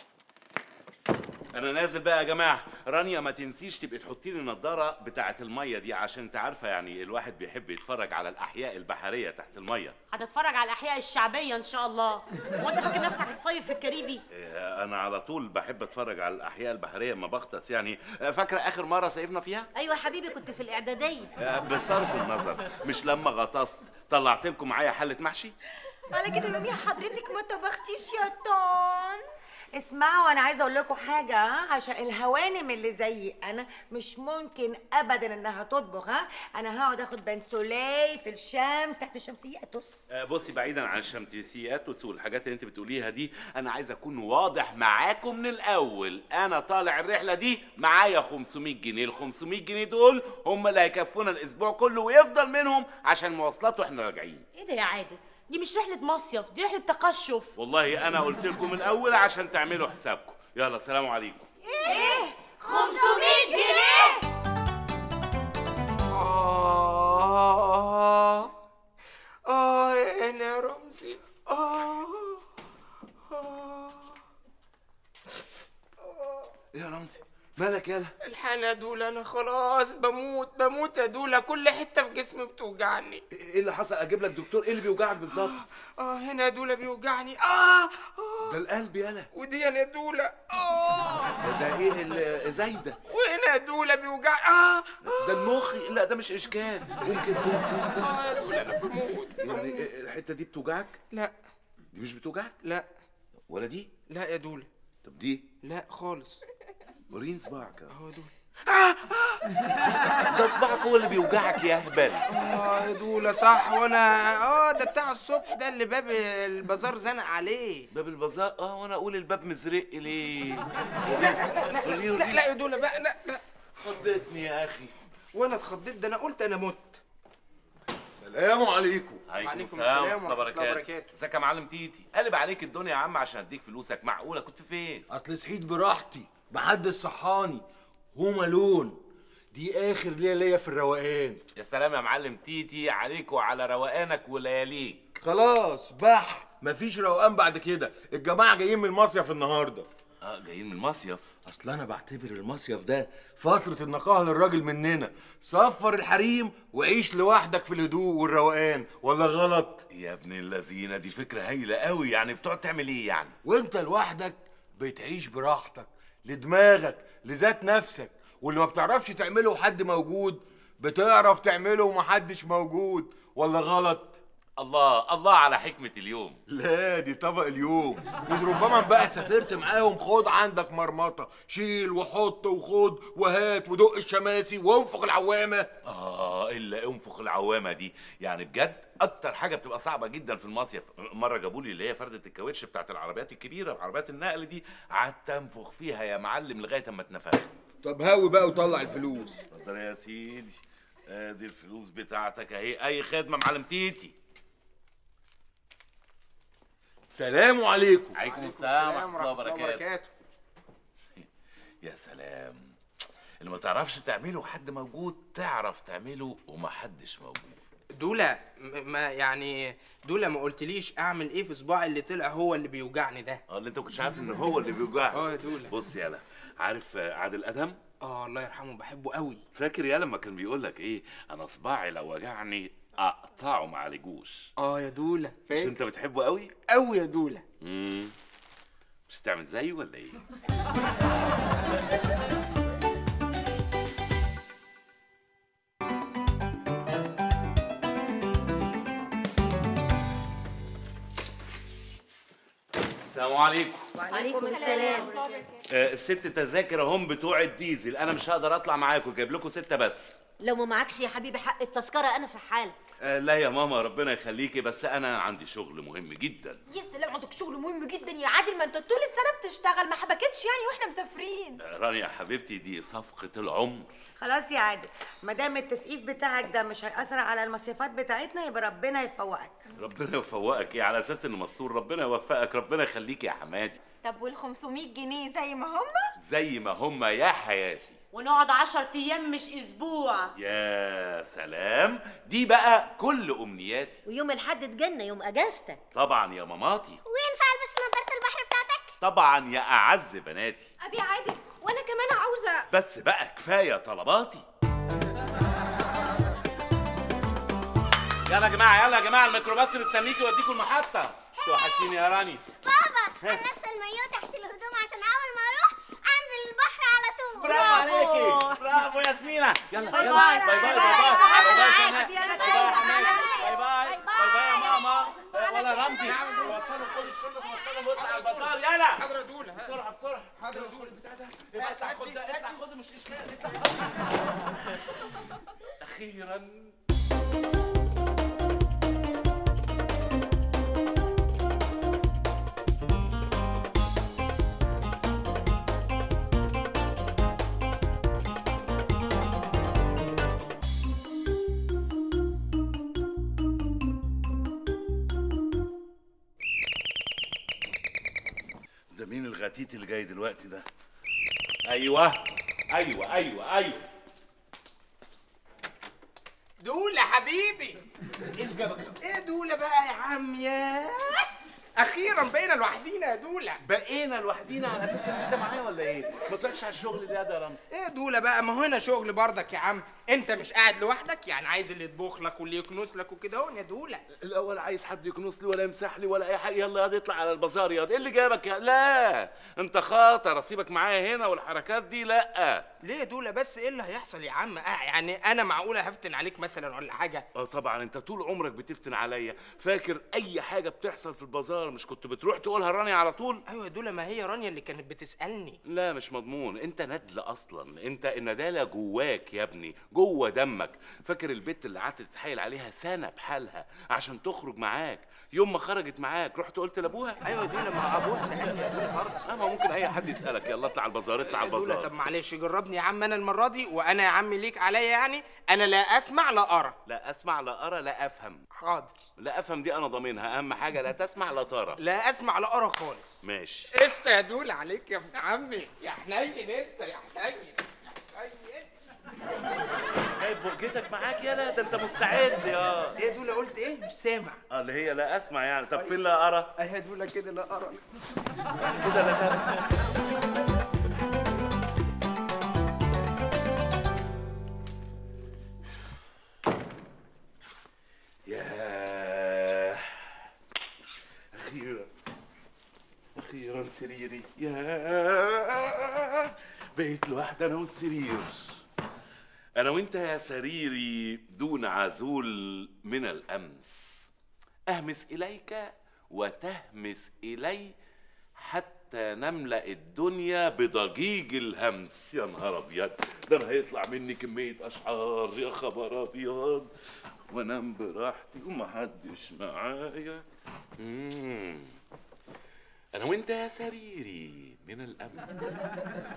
انا نازل بقى يا جماعه رانيا ما تنسيش تبقي تحطي لي النضاره بتاعه الميه دي عشان انت عارفه يعني الواحد بيحب يتفرج على الاحياء البحريه تحت الميه هتتفرج على الاحياء الشعبيه ان شاء الله وانت فاكر نفسك هتصيف في الكاريبي إيه، انا على طول بحب اتفرج على الاحياء البحريه ما بغطس يعني آه، فاكره اخر مره صيفنا فيها ايوه يا حبيبي كنت في الاعداديه آه، بصرف النظر مش لما غطست طلعت لكم معايا حله محشي على كده يوميها حضرتك ما طبختيش يا طن اسمعوا انا عايزه اقول لكم حاجه ها عشان الهوانم اللي زيي انا مش ممكن ابدا انها تطبخ ها انا هقعد اخد بنسولي في الشمس تحت الشمسيات بص آه، بصي بعيدا عن الشمتيسيات والحاجات اللي انت بتقوليها دي انا عايز اكون واضح معاكم من الاول انا طالع الرحله دي معايا 500 جنيه ال 500 جنيه دول هم اللي هيكفونا الاسبوع كله ويفضل منهم عشان مواصلات واحنا راجعين ايه ده يا عادل دي مش رحله مصيف دي رحله تقشف والله انا قلت لكم الاول عشان تعملوا حسابكم يلا سلام عليكم ايه 500 جنيه آه آه أنا رمزي آه آه ايه يا رمزي مالك يالا الحقني يا دولا انا خلاص بموت بموت يا دولا كل حته في جسمي بتوجعني ايه اللي حصل اجيب لك دكتور ايه اللي بيوجعك بالظبط اه هنا يا دولا بيوجعني اه ده القلب يالا ودي يا دولا اه ده ايه اللي زايده وهنا يا دولا بيوجعني اه ده المخ لا ده مش اشكال قوم كده قوم قوم قوم. اه يا دولا انا بموت يعني إيه الحته دي بتوجعك لا دي مش بتوجعك لا ولا دي لا يا دولا طب دي لا خالص وريني صباعك اهو اهو دولا ده صباعك هو اللي بيوجعك يا هبل اه يا دولا صح وانا اه ده بتاع الصبح ده اللي باب البازار زنق عليه باب البازار اه وانا اقول الباب مزرق ليه لا لا لا يا دولا بقى لا لا خضتني يا اخي وانا اتخضيت ده انا قلت انا مت السلام عليكم وعليكم السلام ورحمة الله وبركاته. ازيك يا معلم تيتي قلب عليك الدنيا يا عم عشان اديك فلوسك معقوله كنت فين اصل صحيت براحتي محدش صحاني هما لون دي اخر ليله ليا في الروقان يا سلام يا معلم تيتي عليك وعلى روقانك ولياليك خلاص بح مفيش روقان بعد كده الجماعه جايين من المصيف النهارده اه جايين من المصيف اصل انا بعتبر المصيف ده فتره النقاهه للراجل مننا صفر الحريم وعيش لوحدك في الهدوء والروقان ولا غلط يا ابن اللذينه دي فكره هايله قوي يعني بتقعد تعمل ايه يعني وانت لوحدك بتعيش براحتك لدماغك لذات نفسك واللي ما بتعرفش تعمله وحد موجود بتعرف تعمله ومحدش موجود ولا غلط الله الله على حكمه اليوم لا دي طبق اليوم إذ ربما بقى سافرت معاهم خد عندك مرمطة شيل وحط وخد وهات ودق الشماسي وانفخ العوامة اه الا انفخ العوامه دي يعني بجد اكتر حاجه بتبقى صعبه جدا في المصيف مره جابوا لي اللي هي فرده الكاوتش بتاعت العربيات الكبيره عربيات النقل دي قعدت انفخ فيها يا معلم لغايه اما اتنفخت طب هاوي بقى وطلع الفلوس اتفضل يا سيدي ادي الفلوس بتاعتك اهي اي خدمه معلم تيتي سلام عليكم عليكم السلام ورحمه الله وبركاته يا سلام اللي ما تعرفش تعمله حد موجود تعرف تعمله ومحدش موجود دولا م- ما يعني دولا ما قلتليش اعمل ايه في صباعي اللي طلع هو اللي بيوجعني ده اه اللي انت كنتش عارف ان هو اللي بيوجعك اه يا دولا بص يالا عارف آه، عادل ادهم اه الله يرحمه بحبه قوي فاكر يا لما كان بيقول لك ايه انا صباعي لو وجعني اقطعه ما عليجوش اه يا دولا مش فاكر انت بتحبه قوي قوي يا دولا امم مش تعمل زيه ولا ايه السلام عليكم وعليكم السلام آه، الست تذاكر هم بتوع الديزل انا مش هقدر اطلع معاكم جايب لكم ستة بس لو ما معكش يا حبيبي حق التذكرة أنا في حالك آه، لا يا ماما ربنا يخليكي بس انا عندي شغل مهم جدا يا سلام عندك شغل مهم جدا يا عادل ما انت طول السنه بتشتغل ما حبكتش يعني واحنا مسافرين آه، رانيا حبيبتي دي صفقة العمر خلاص يا عادل ما دام التسقيف بتاعك ده مش هيأثر على المصيفات بتاعتنا يبقى ربنا يفوقك ربنا يفوقك ايه على اساس ان مستور ربنا يوفقك ربنا يخليك يا حماتي طب وال 500 جنيه زي ما هم زي ما هم يا حياتي ونقعد 10 ايام مش اسبوع يا سلام دي بقى كل امنياتي ويوم الحد اتجنى يوم أجازتك طبعا يا ماماتي وينفع البس نضاره البحر بتاعتك طبعا يا اعز بناتي ابي عادل وانا كمان عاوزه بس بقى كفايه طلباتي يلا يا جماعه يلا يا جماعه الميكروباص مستنيكي يوديكم المحطه توحشيني يا راني بابا انا لابسه المايو تحت الهدوم عشان اول ما اروح انزل البحر على طول برافو عليكي برافو ياسمينة يلا باي يلا باي. باي باي باي باي باي. باي باي باي سناء. باي. باي باي يا حماتي. باي باي باي باي يا ماما آه، ولا رمزي وصلوا كل الشنط وصلوا واطلع على البازار يلا حاضر يا دولا بسرعه بسرعه حاضر يا دولا البتاع ده يبقى اطلع خد ده اطلع خد مش اشكال اطلع اخيرا ده مين الغتيت اللي جاي دلوقتي ده ايوه ايوه ايوه ايوه دولا حبيبي ايه دولا بقى يا عم يا اخيرا بقينا لوحدينا يا دولا بقينا لوحدينا على اساس ان انت معايا ولا ايه؟ ما طلعتش على الشغل اللي ده يا رمزي ايه دولا بقى ما هو هنا شغل برضك يا عم انت مش قاعد لوحدك يعني عايز اللي يطبخ لك واللي يكنس لك وكده اهو يا دولا الاول عايز حد يكنس لي ولا يمسح لي ولا اي حاجه يلا ياض اطلع على البازار ياض ايه اللي جابك يا لا انت خاطر اسيبك معايا هنا والحركات دي لا ليه يا دولا بس ايه اللي هيحصل يا عم آه يعني انا معقوله هفتن عليك مثلا ولا حاجه اه طبعا انت طول عمرك بتفتن عليا فاكر اي حاجه بتحصل في البازار مش كنت بتروح تقولها رانيا على طول ايوه يا دولا ما هي رانيا اللي كانت بتسالني لا مش مضمون انت ندل اصلا انت الندالة جواك يا ابني جوه دمك فاكر البت اللي قعدت تتحايل عليها سنه بحالها عشان تخرج معاك يوم ما خرجت معاك رحت قلت لابوها ايوه يا دولا ما ابوها سالني يا دولا برضه اه ما ممكن اي حد يسالك يلا اطلع على البازار اطلع على يا دولا طب البازار معلش جربني يا عم انا المره دي وانا يا عم ليك عليا يعني انا لا اسمع لا ارى لا اسمع لا ارى لا افهم حاضر لا افهم دي انا ضامنها اهم حاجه لا تسمع لا ترى لا اسمع لا ارى خالص ماشي قشطه يا دولا عليك يا ابن عمي يا حنين انت يا حنين جايب بقجتك معاك يلا ده انت مستعد يا ايه دولا قلت ايه مش سامع اه اللي هي لا اسمع يعني طب فين لا ارى ايه دولا كده لا ارى كده لا تفهم ياه اخيرا اخيرا سريري ياه بقيت لوحدي انا والسرير انا وانت يا سريري دون عزول من الامس اهمس اليك وتهمس الي حتى نملا الدنيا بضجيج الهمس يا نهار ابيض ده انا هيطلع مني كميه اشعار يا خبر ابيض وانام براحتي ومحدش معايا مم. انا وانت يا سريري من الامس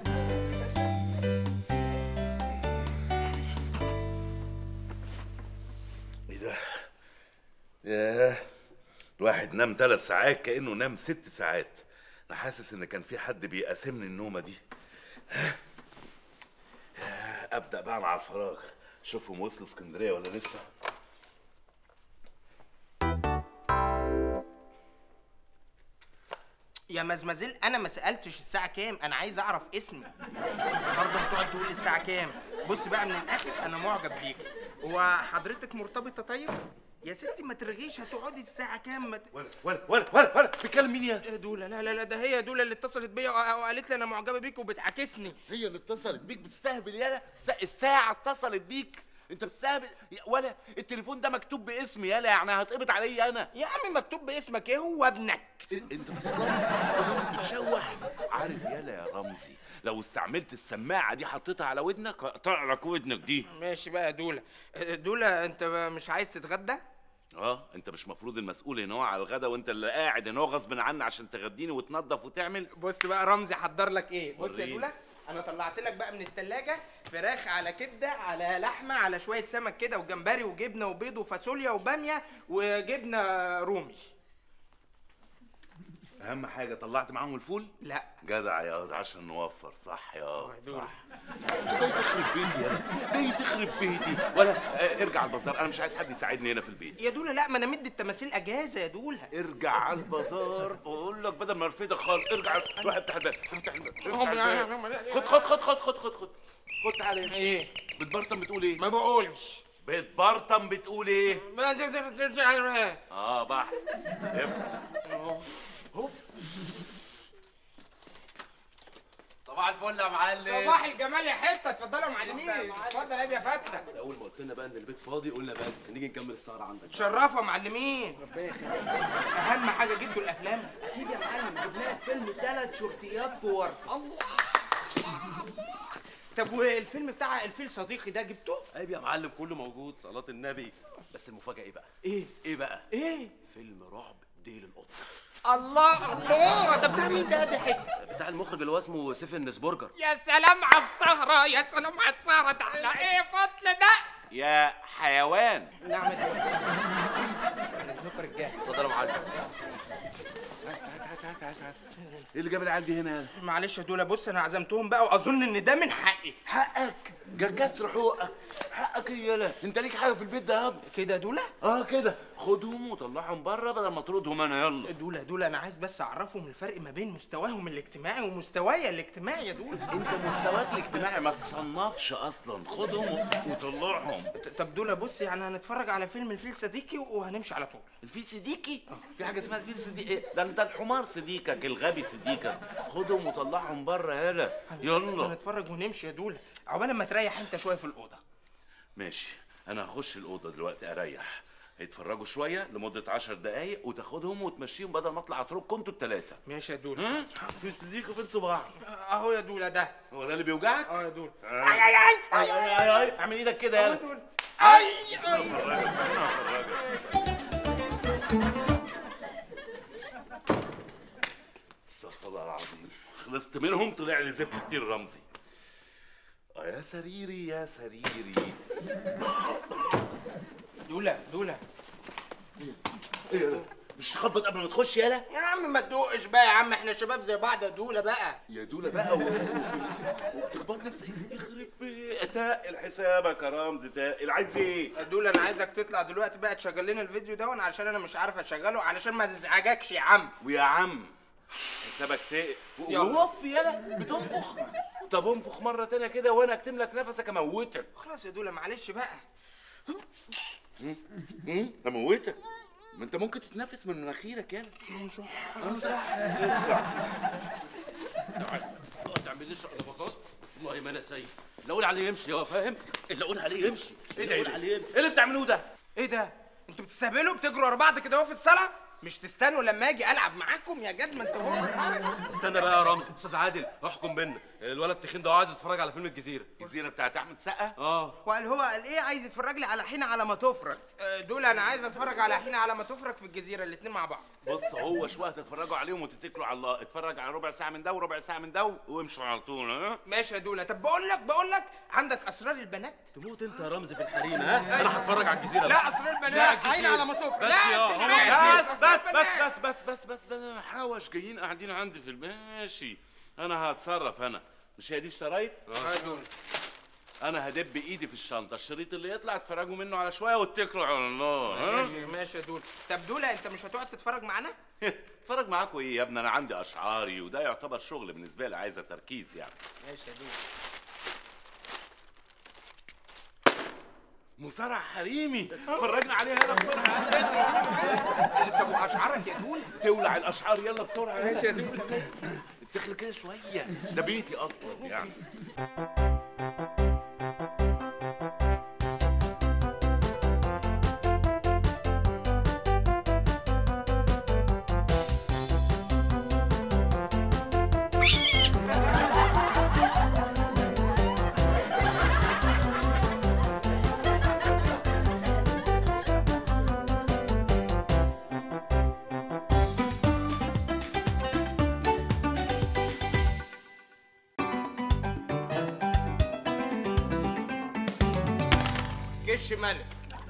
ايه ده ياه الواحد نام ثلاث ساعات كانه نام ست ساعات انا حاسس ان كان في حد بيقاسمني النومه دي ها؟ ياه، ابدا بقى مع الفراغ شوفهم وصلوا اسكندريه ولا لسه يا مزمزل انا ما سالتش الساعه كام انا عايز اعرف اسمي برضه هتقعد تقول لي الساعه كام بص بقى من الاخر انا معجب بيك هو حضرتك مرتبطه طيب يا ستي ما ترغيش هتقعدي الساعه كام ما ت... ولا ولا ولا ولا ولا بيتكلم مين يا يا دولا لا لا لا ده هي دولا اللي اتصلت بيا وق- وقالت لي انا معجبه بيك وبتعاكسني هي اللي اتصلت بيك بتستهبل يالا الس- الساعه اتصلت بيك انت بتستهبل يا- ولا التليفون ده مكتوب باسمي يالا يعني هتقبض عليا انا يا عم مكتوب باسمك ايه هو ابنك انت بتطلع بتشوح عارف يالا يا رمزي لو استعملت السماعه دي حطيتها على ودنك هقطع لك ودنك دي ماشي بقى يا دولا دولا انت مش عايز تتغدى اه انت مش مفروض المسؤول ان هو على الغدا وانت اللي قاعد ان هو غصب عني عشان تغديني وتنظف وتعمل بص بقى رمزي حضر لك ايه بص يا وريني. دولا انا طلعت لك بقى من التلاجة فراخ على كبده على لحمه على شويه سمك كده وجمبري وجبنه وبيض وفاصوليا وباميه وجبنه رومي اهم حاجه طلعت معاهم الفول لا جدع يا واد عشان نوفر صح يا واد، دول. صح انت جاي تخرب بيتي يالا جاي تخرب بيتي ولا اه، ارجع البازار انا مش عايز حد يساعدني هنا في البيت يا دولا لا ما انا مدي التماثيل اجازه يا دولا ارجع على البازار واقول لك بدل ما ارفدك خالص ارجع روح افتح الباب افتح الباب افتح الباب. خد خد خد خد خد خد خد خد تعالى هنا. ايه بتبرطم بتقول ايه ما بقولش بتبرطم بتقول ايه ما انت بترجع اه بحث افتح اوف صباح الفل يا معلم صباح الجمال يا حته اتفضلوا يا معلمين اتفضل يا يا فتله اول ما قلت لنا بقى ان البيت فاضي قلنا بس نيجي نكمل السهره عندك شرفوا يا معلمين ربنا يخليك اهم حاجه جدوا الافلام اكيد يا معلم جبنا لك فيلم ثلاث شرطيات في ورقه الله طب والفيلم بتاع الفيل صديقي ده جبتوه عيب يا معلم كله موجود صلاه النبي بس المفاجاه ايه بقى ايه ايه بقى ايه فيلم رعب ديل القط الله الله ده بتاع مين ده ده حته بتاع المخرج اللي هو اسمه سيفن نسبورجر يا سلام على السهره يا سلام على السهره ده على ايه فضل ده يا حيوان نعم اذنكم رجاله اتفضل يا معلم ايه اللي جاب العيال دي هنا يالا؟ معلش يا دولا بص انا عزمتهم بقى واظن ان ده من حقي حقك كسر حقوقك حقك ايه يالا انت ليك حاجه في البيت ده ياض كده دولا اه كده خدهم وطلعهم بره بدل ما تطردهم انا يلا دولا دولا انا عايز بس اعرفهم الفرق ما بين مستواهم الاجتماعي ومستوايا الاجتماعي يا دولا انت مستواك الاجتماعي ما تصنفش اصلا خدهم وطلعهم طب دولا بص يعني هنتفرج على فيلم الفيل صديقي وهنمشي على طول الفيل صديقي في حاجه اسمها الفيل صديقي ايه ده انت الحمار صديقك الغبي صديقك خدهم وطلعهم بره يالا يلا هنتفرج ونمشي يا دولا عقبال ما تريح انت شويه في الاوضه ماشي انا هخش الاوضه دلوقتي اريح هيتفرجوا شويه لمده عشر دقايق وتاخدهم وتمشيهم بدل ما اطلع اترككم انتوا الثلاثه ماشي يا دولا في صديق وفين صباع اهو يا دولا ده هو ده اللي بيوجعك اه يا دولا اي اي اي اي اي اي اعمل ايدك كده يلا اي استغفر الله العظيم خلصت منهم طلع لي زفت كتير رمزي اه يا سريري يا سريري دولا دولا ايه ده مش تخبط قبل ما تخش يالا يا عم ما تدوقش بقى يا عم احنا شباب زي بعض يا دولا بقى يا دولا بقى و... وبتخبط نفسك يخرب بيه تقل حسابك يا رمزي تقل عايز ايه دولا انا عايزك تطلع دلوقتي بقى تشغل لنا الفيديو ده عشان انا مش عارف اشغله علشان ما تزعجكش يا عم ويا عم حسابك تقل يلا. ووف يالا بتنفخ طب انفخ مره تانية كده وانا اكتم لك نفسك اموتك خلاص يا دولا معلش بقى امم اموتك ما انت ممكن تتنفس من مناخيرك يالا اه صح ما تعمليش اقتباسات والله ما انا سايب اللي اقول عليه يمشي هو فاهم اللي اقول عليه يمشي ايه اللي ده اقول ايه عليه ده ايه اللي بتعملوه ده ايه ده انتوا بتستهبلوا بتجروا ورا بعض كده اهو في الصاله مش تستنوا لما اجي العب معاكم يا جزمه انت هو استنى بقى يا رمزي استاذ عادل احكم بينا الولد التخين ده عايز يتفرج على فيلم الجزيره الجزيره بتاعت احمد سقا اه وقال هو قال ايه عايز يتفرج لي على حين على ما تفرج آه، دول انا عايز اتفرج على حين على ما تفرج في الجزيره الاتنين مع بعض بص هو شويه تتفرجوا عليهم وتتكلوا على الله اتفرج على ربع ساعه من ده وربع ساعه من ده وامشوا على طول ها ماشي يا دولا طب بقول لك بقول لك عندك اسرار البنات تموت انت يا رمزي في الحريم ها انا هتفرج على الجزيره لا اسرار البنات عين على ما تفرج بس لا يا التلفاز. بس بس بس بس بس بس بس ده انا حوش جايين قاعدين عندي في الب- ماشي انا هتصرف انا مش هي دي الشرايط؟ آه، دولا. انا هدب ايدي في الشنطه الشريط اللي يطلع اتفرجوا منه على شويه واتكلوا على الله ها ماشي ماشي يا دولا طب دولا انت مش هتقعد تتفرج معانا اتفرج معاكوا ايه يا ابني انا عندي اشعاري وده يعتبر شغل بالنسبه لي عايزه تركيز يعني ماشي يا دولا مصارع حريمي اتفرجنا عليها يلا بسرعه طب واشعارك يا دولا تولع الاشعار يلا بسرعه ماشي يا دولا اتخلي كده شويه ده بيتي اصلا يعني كش ملك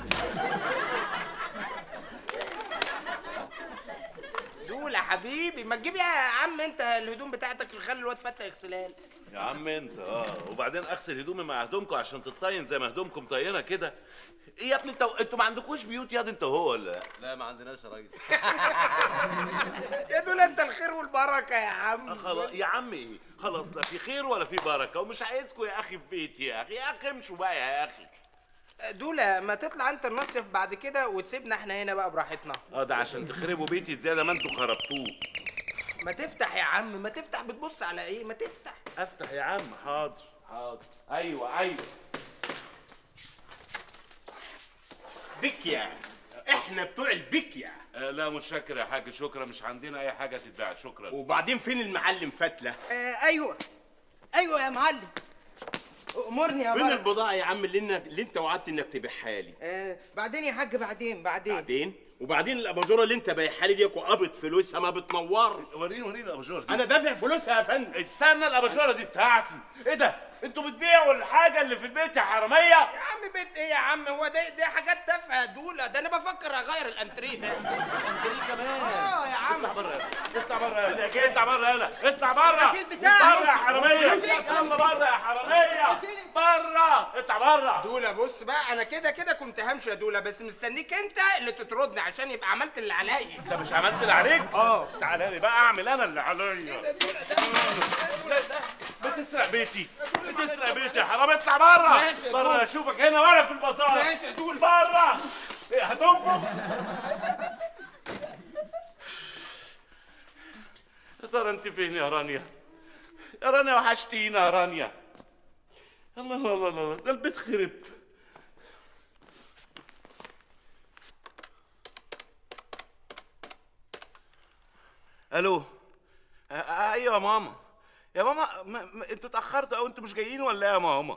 دولا حبيبي ما تجيب يا عم انت الهدوم بتاعتك اللي خلي الواد فتى يغسلها لك يا عم انت اه وبعدين اغسل هدومي مع هدومكم عشان تطين زي ما هدومكم طينه كده ايه يا ابني انت انتوا ما عندكوش بيوت ياض انت وهو ولا لا؟ لا ما عندناش يا ريس يا دولا انت الخير والبركه يا عم آه خلاص يا عم ايه خلاص لا في خير ولا في بركه ومش عايزكم يا اخي في بيتي يا اخي يا اخي امشوا بقى يا اخي دولا ما تطلع انت المصيف بعد كده وتسيبنا احنا هنا بقى براحتنا اه ده عشان تخربوا بيتي زياده ما انتوا خربتوه ما تفتح يا عم ما تفتح بتبص على ايه ما تفتح افتح يا عم حاضر حاضر ايوه ايوه بكيا احنا بتوع البكيا آه لا متشكر يا حاج شكرا مش عندنا اي حاجه تتباع شكرا وبعدين فين المعلم فتله آه ايوه ايوه يا معلم امرني يا فين معلم البضاعه يا عم اللي, إنك اللي انت وعدت انك تبيعها لي آه بعدين يا حاج بعدين بعدين بعدين وبعدين الاباجوره اللي انت بايعها لي دي قابض فلوسها ما بتنور وريني وريني الاباجوره دي انا دافع فلوسها يا فندم استنى الاباجوره دي بتاعتي ايه ده انتوا بتبيعوا الحاجه اللي في البيت يا حراميه يا عم بيت ايه يا عم هو ده دي حاجات تافهه يا دوله ده انا بفكر اغير الانتريه ده الانتريه كمان اه يا عم اطلع بره اطلع بره يلا اطلع بره يلا اطلع بره الغسيل بتاعي. بره يا حراميه الغسيل. يلا بره يا حراميه بره اطلع بره دوله بص بقى انا كده كده كنت همشي يا دوله بس مستنيك انت اللي تطردني عشان يبقى عملت اللي عليا انت مش عملت اللي عليك اه تعالى لي بقى اعمل انا اللي عليا بتسرق بيتي بتسرق بيتي يا حرام اطلع بره ماشي يا بره دول. اشوفك هنا ولا في البازار ماشي يا دول. بره ايه هتنفخ يا ترى انت فين يا رانيا يا رانيا وحشتينا يا رانيا الله الله الله الله ده البيت خرب الو آه، آه، ايوه يا ماما يا ماما ما ما انتوا اتاخرتوا او انتوا مش جايين ولا ايه يا ماما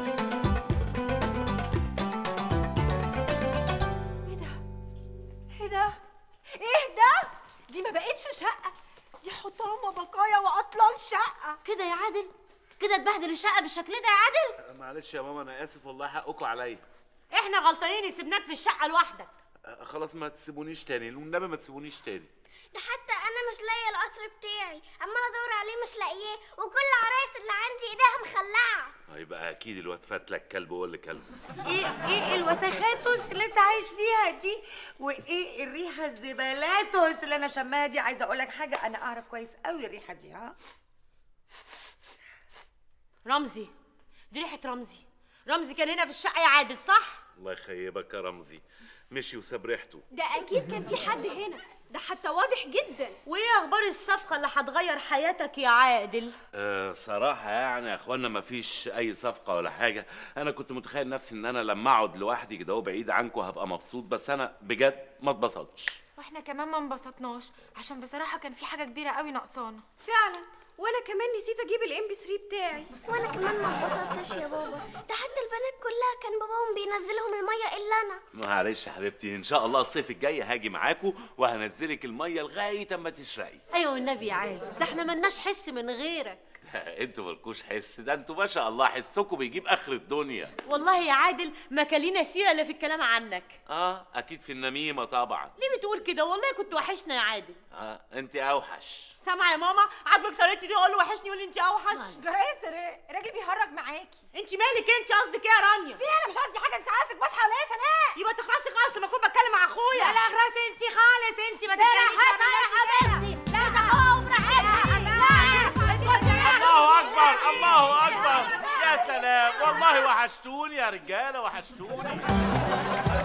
ايه ده ايه ده دي ما بقتش شقه دي حطام بقايا واطلال شقه كده يا عادل كده تبهدل الشقه بالشكل ده يا عادل آه، معلش يا ماما انا اسف والله حقكم عليا احنا غلطانين سيبناك في الشقه لوحدك آه، خلاص ما تسيبونيش تاني والنبي ما تسيبونيش تاني ده حتى انا مش لاقيه القطر بتاعي عماله ادور عليه مش لاقياه وكل العرايس اللي عندي ايديها مخلعه هيبقى اكيد الواد فات لك كلب ولا كلب ايه ايه الوسخاتوس اللي انت عايش فيها دي وايه الريحه الزبالاتوس اللي انا شماها دي عايزه اقول لك حاجه انا اعرف كويس قوي الريحه دي ها رمزي دي ريحه رمزي رمزي كان هنا في الشقه يا عادل صح الله يخيبك يا رمزي مشي وساب ريحته ده اكيد كان في حد هنا ده حتى واضح جدا وايه اخبار الصفقه اللي هتغير حياتك يا عادل أه صراحة يعني يا اخوانا ما فيش أي صفقة ولا حاجة، أنا كنت متخيل نفسي إن أنا لما أقعد لوحدي كده بعيد عنكم هبقى مبسوط بس أنا بجد ما اتبسطتش. واحنا كمان ما انبسطناش عشان بصراحه كان في حاجه كبيره قوي ناقصانا فعلا وانا كمان نسيت اجيب الام بي 3 بتاعي وانا كمان ما اتبسطتش يا بابا ده حتى البنات كلها كان باباهم بينزلهم الميه الا انا معلش يا حبيبتي إن شاء الله الصيف الجاي هاجي معاكم وهنزلك المية لغاية أما تشرقي. ايوه والنبي يا عادل ده احنا ملناش حس من غيرك انتوا مالكوش حس ده انتوا ما شاء الله حسكم بيجيب آخر الدنيا. والله يا عادل ما كان لينا سيره الا في الكلام عنك آه أكيد في النميمة طبعا. ليه بتقول كده والله كنت وحشنا يا عادل آه أنت أوحش. سامعه يا ماما عاجبك طريقتي دي اقول له وحشني يقول لي انت اوحش جراسر الراجل بيهرج معاكي انت مالك انت قصدك ايه يا رانيا في انا مش قصدي حاجه انت عايزك واضحه ولا ايه يا سناء يبقى تخرسي خالص لما اكون بتكلم مع اخويا لا لا اغرسي انت خالص انت ما ده تتكلميش راحتها مع يا بنتي. حبيبتي. لا ده هو براحتها الله أكبر الله أكبر يا سلام والله وحشتوني يا رجالة وحشتوني.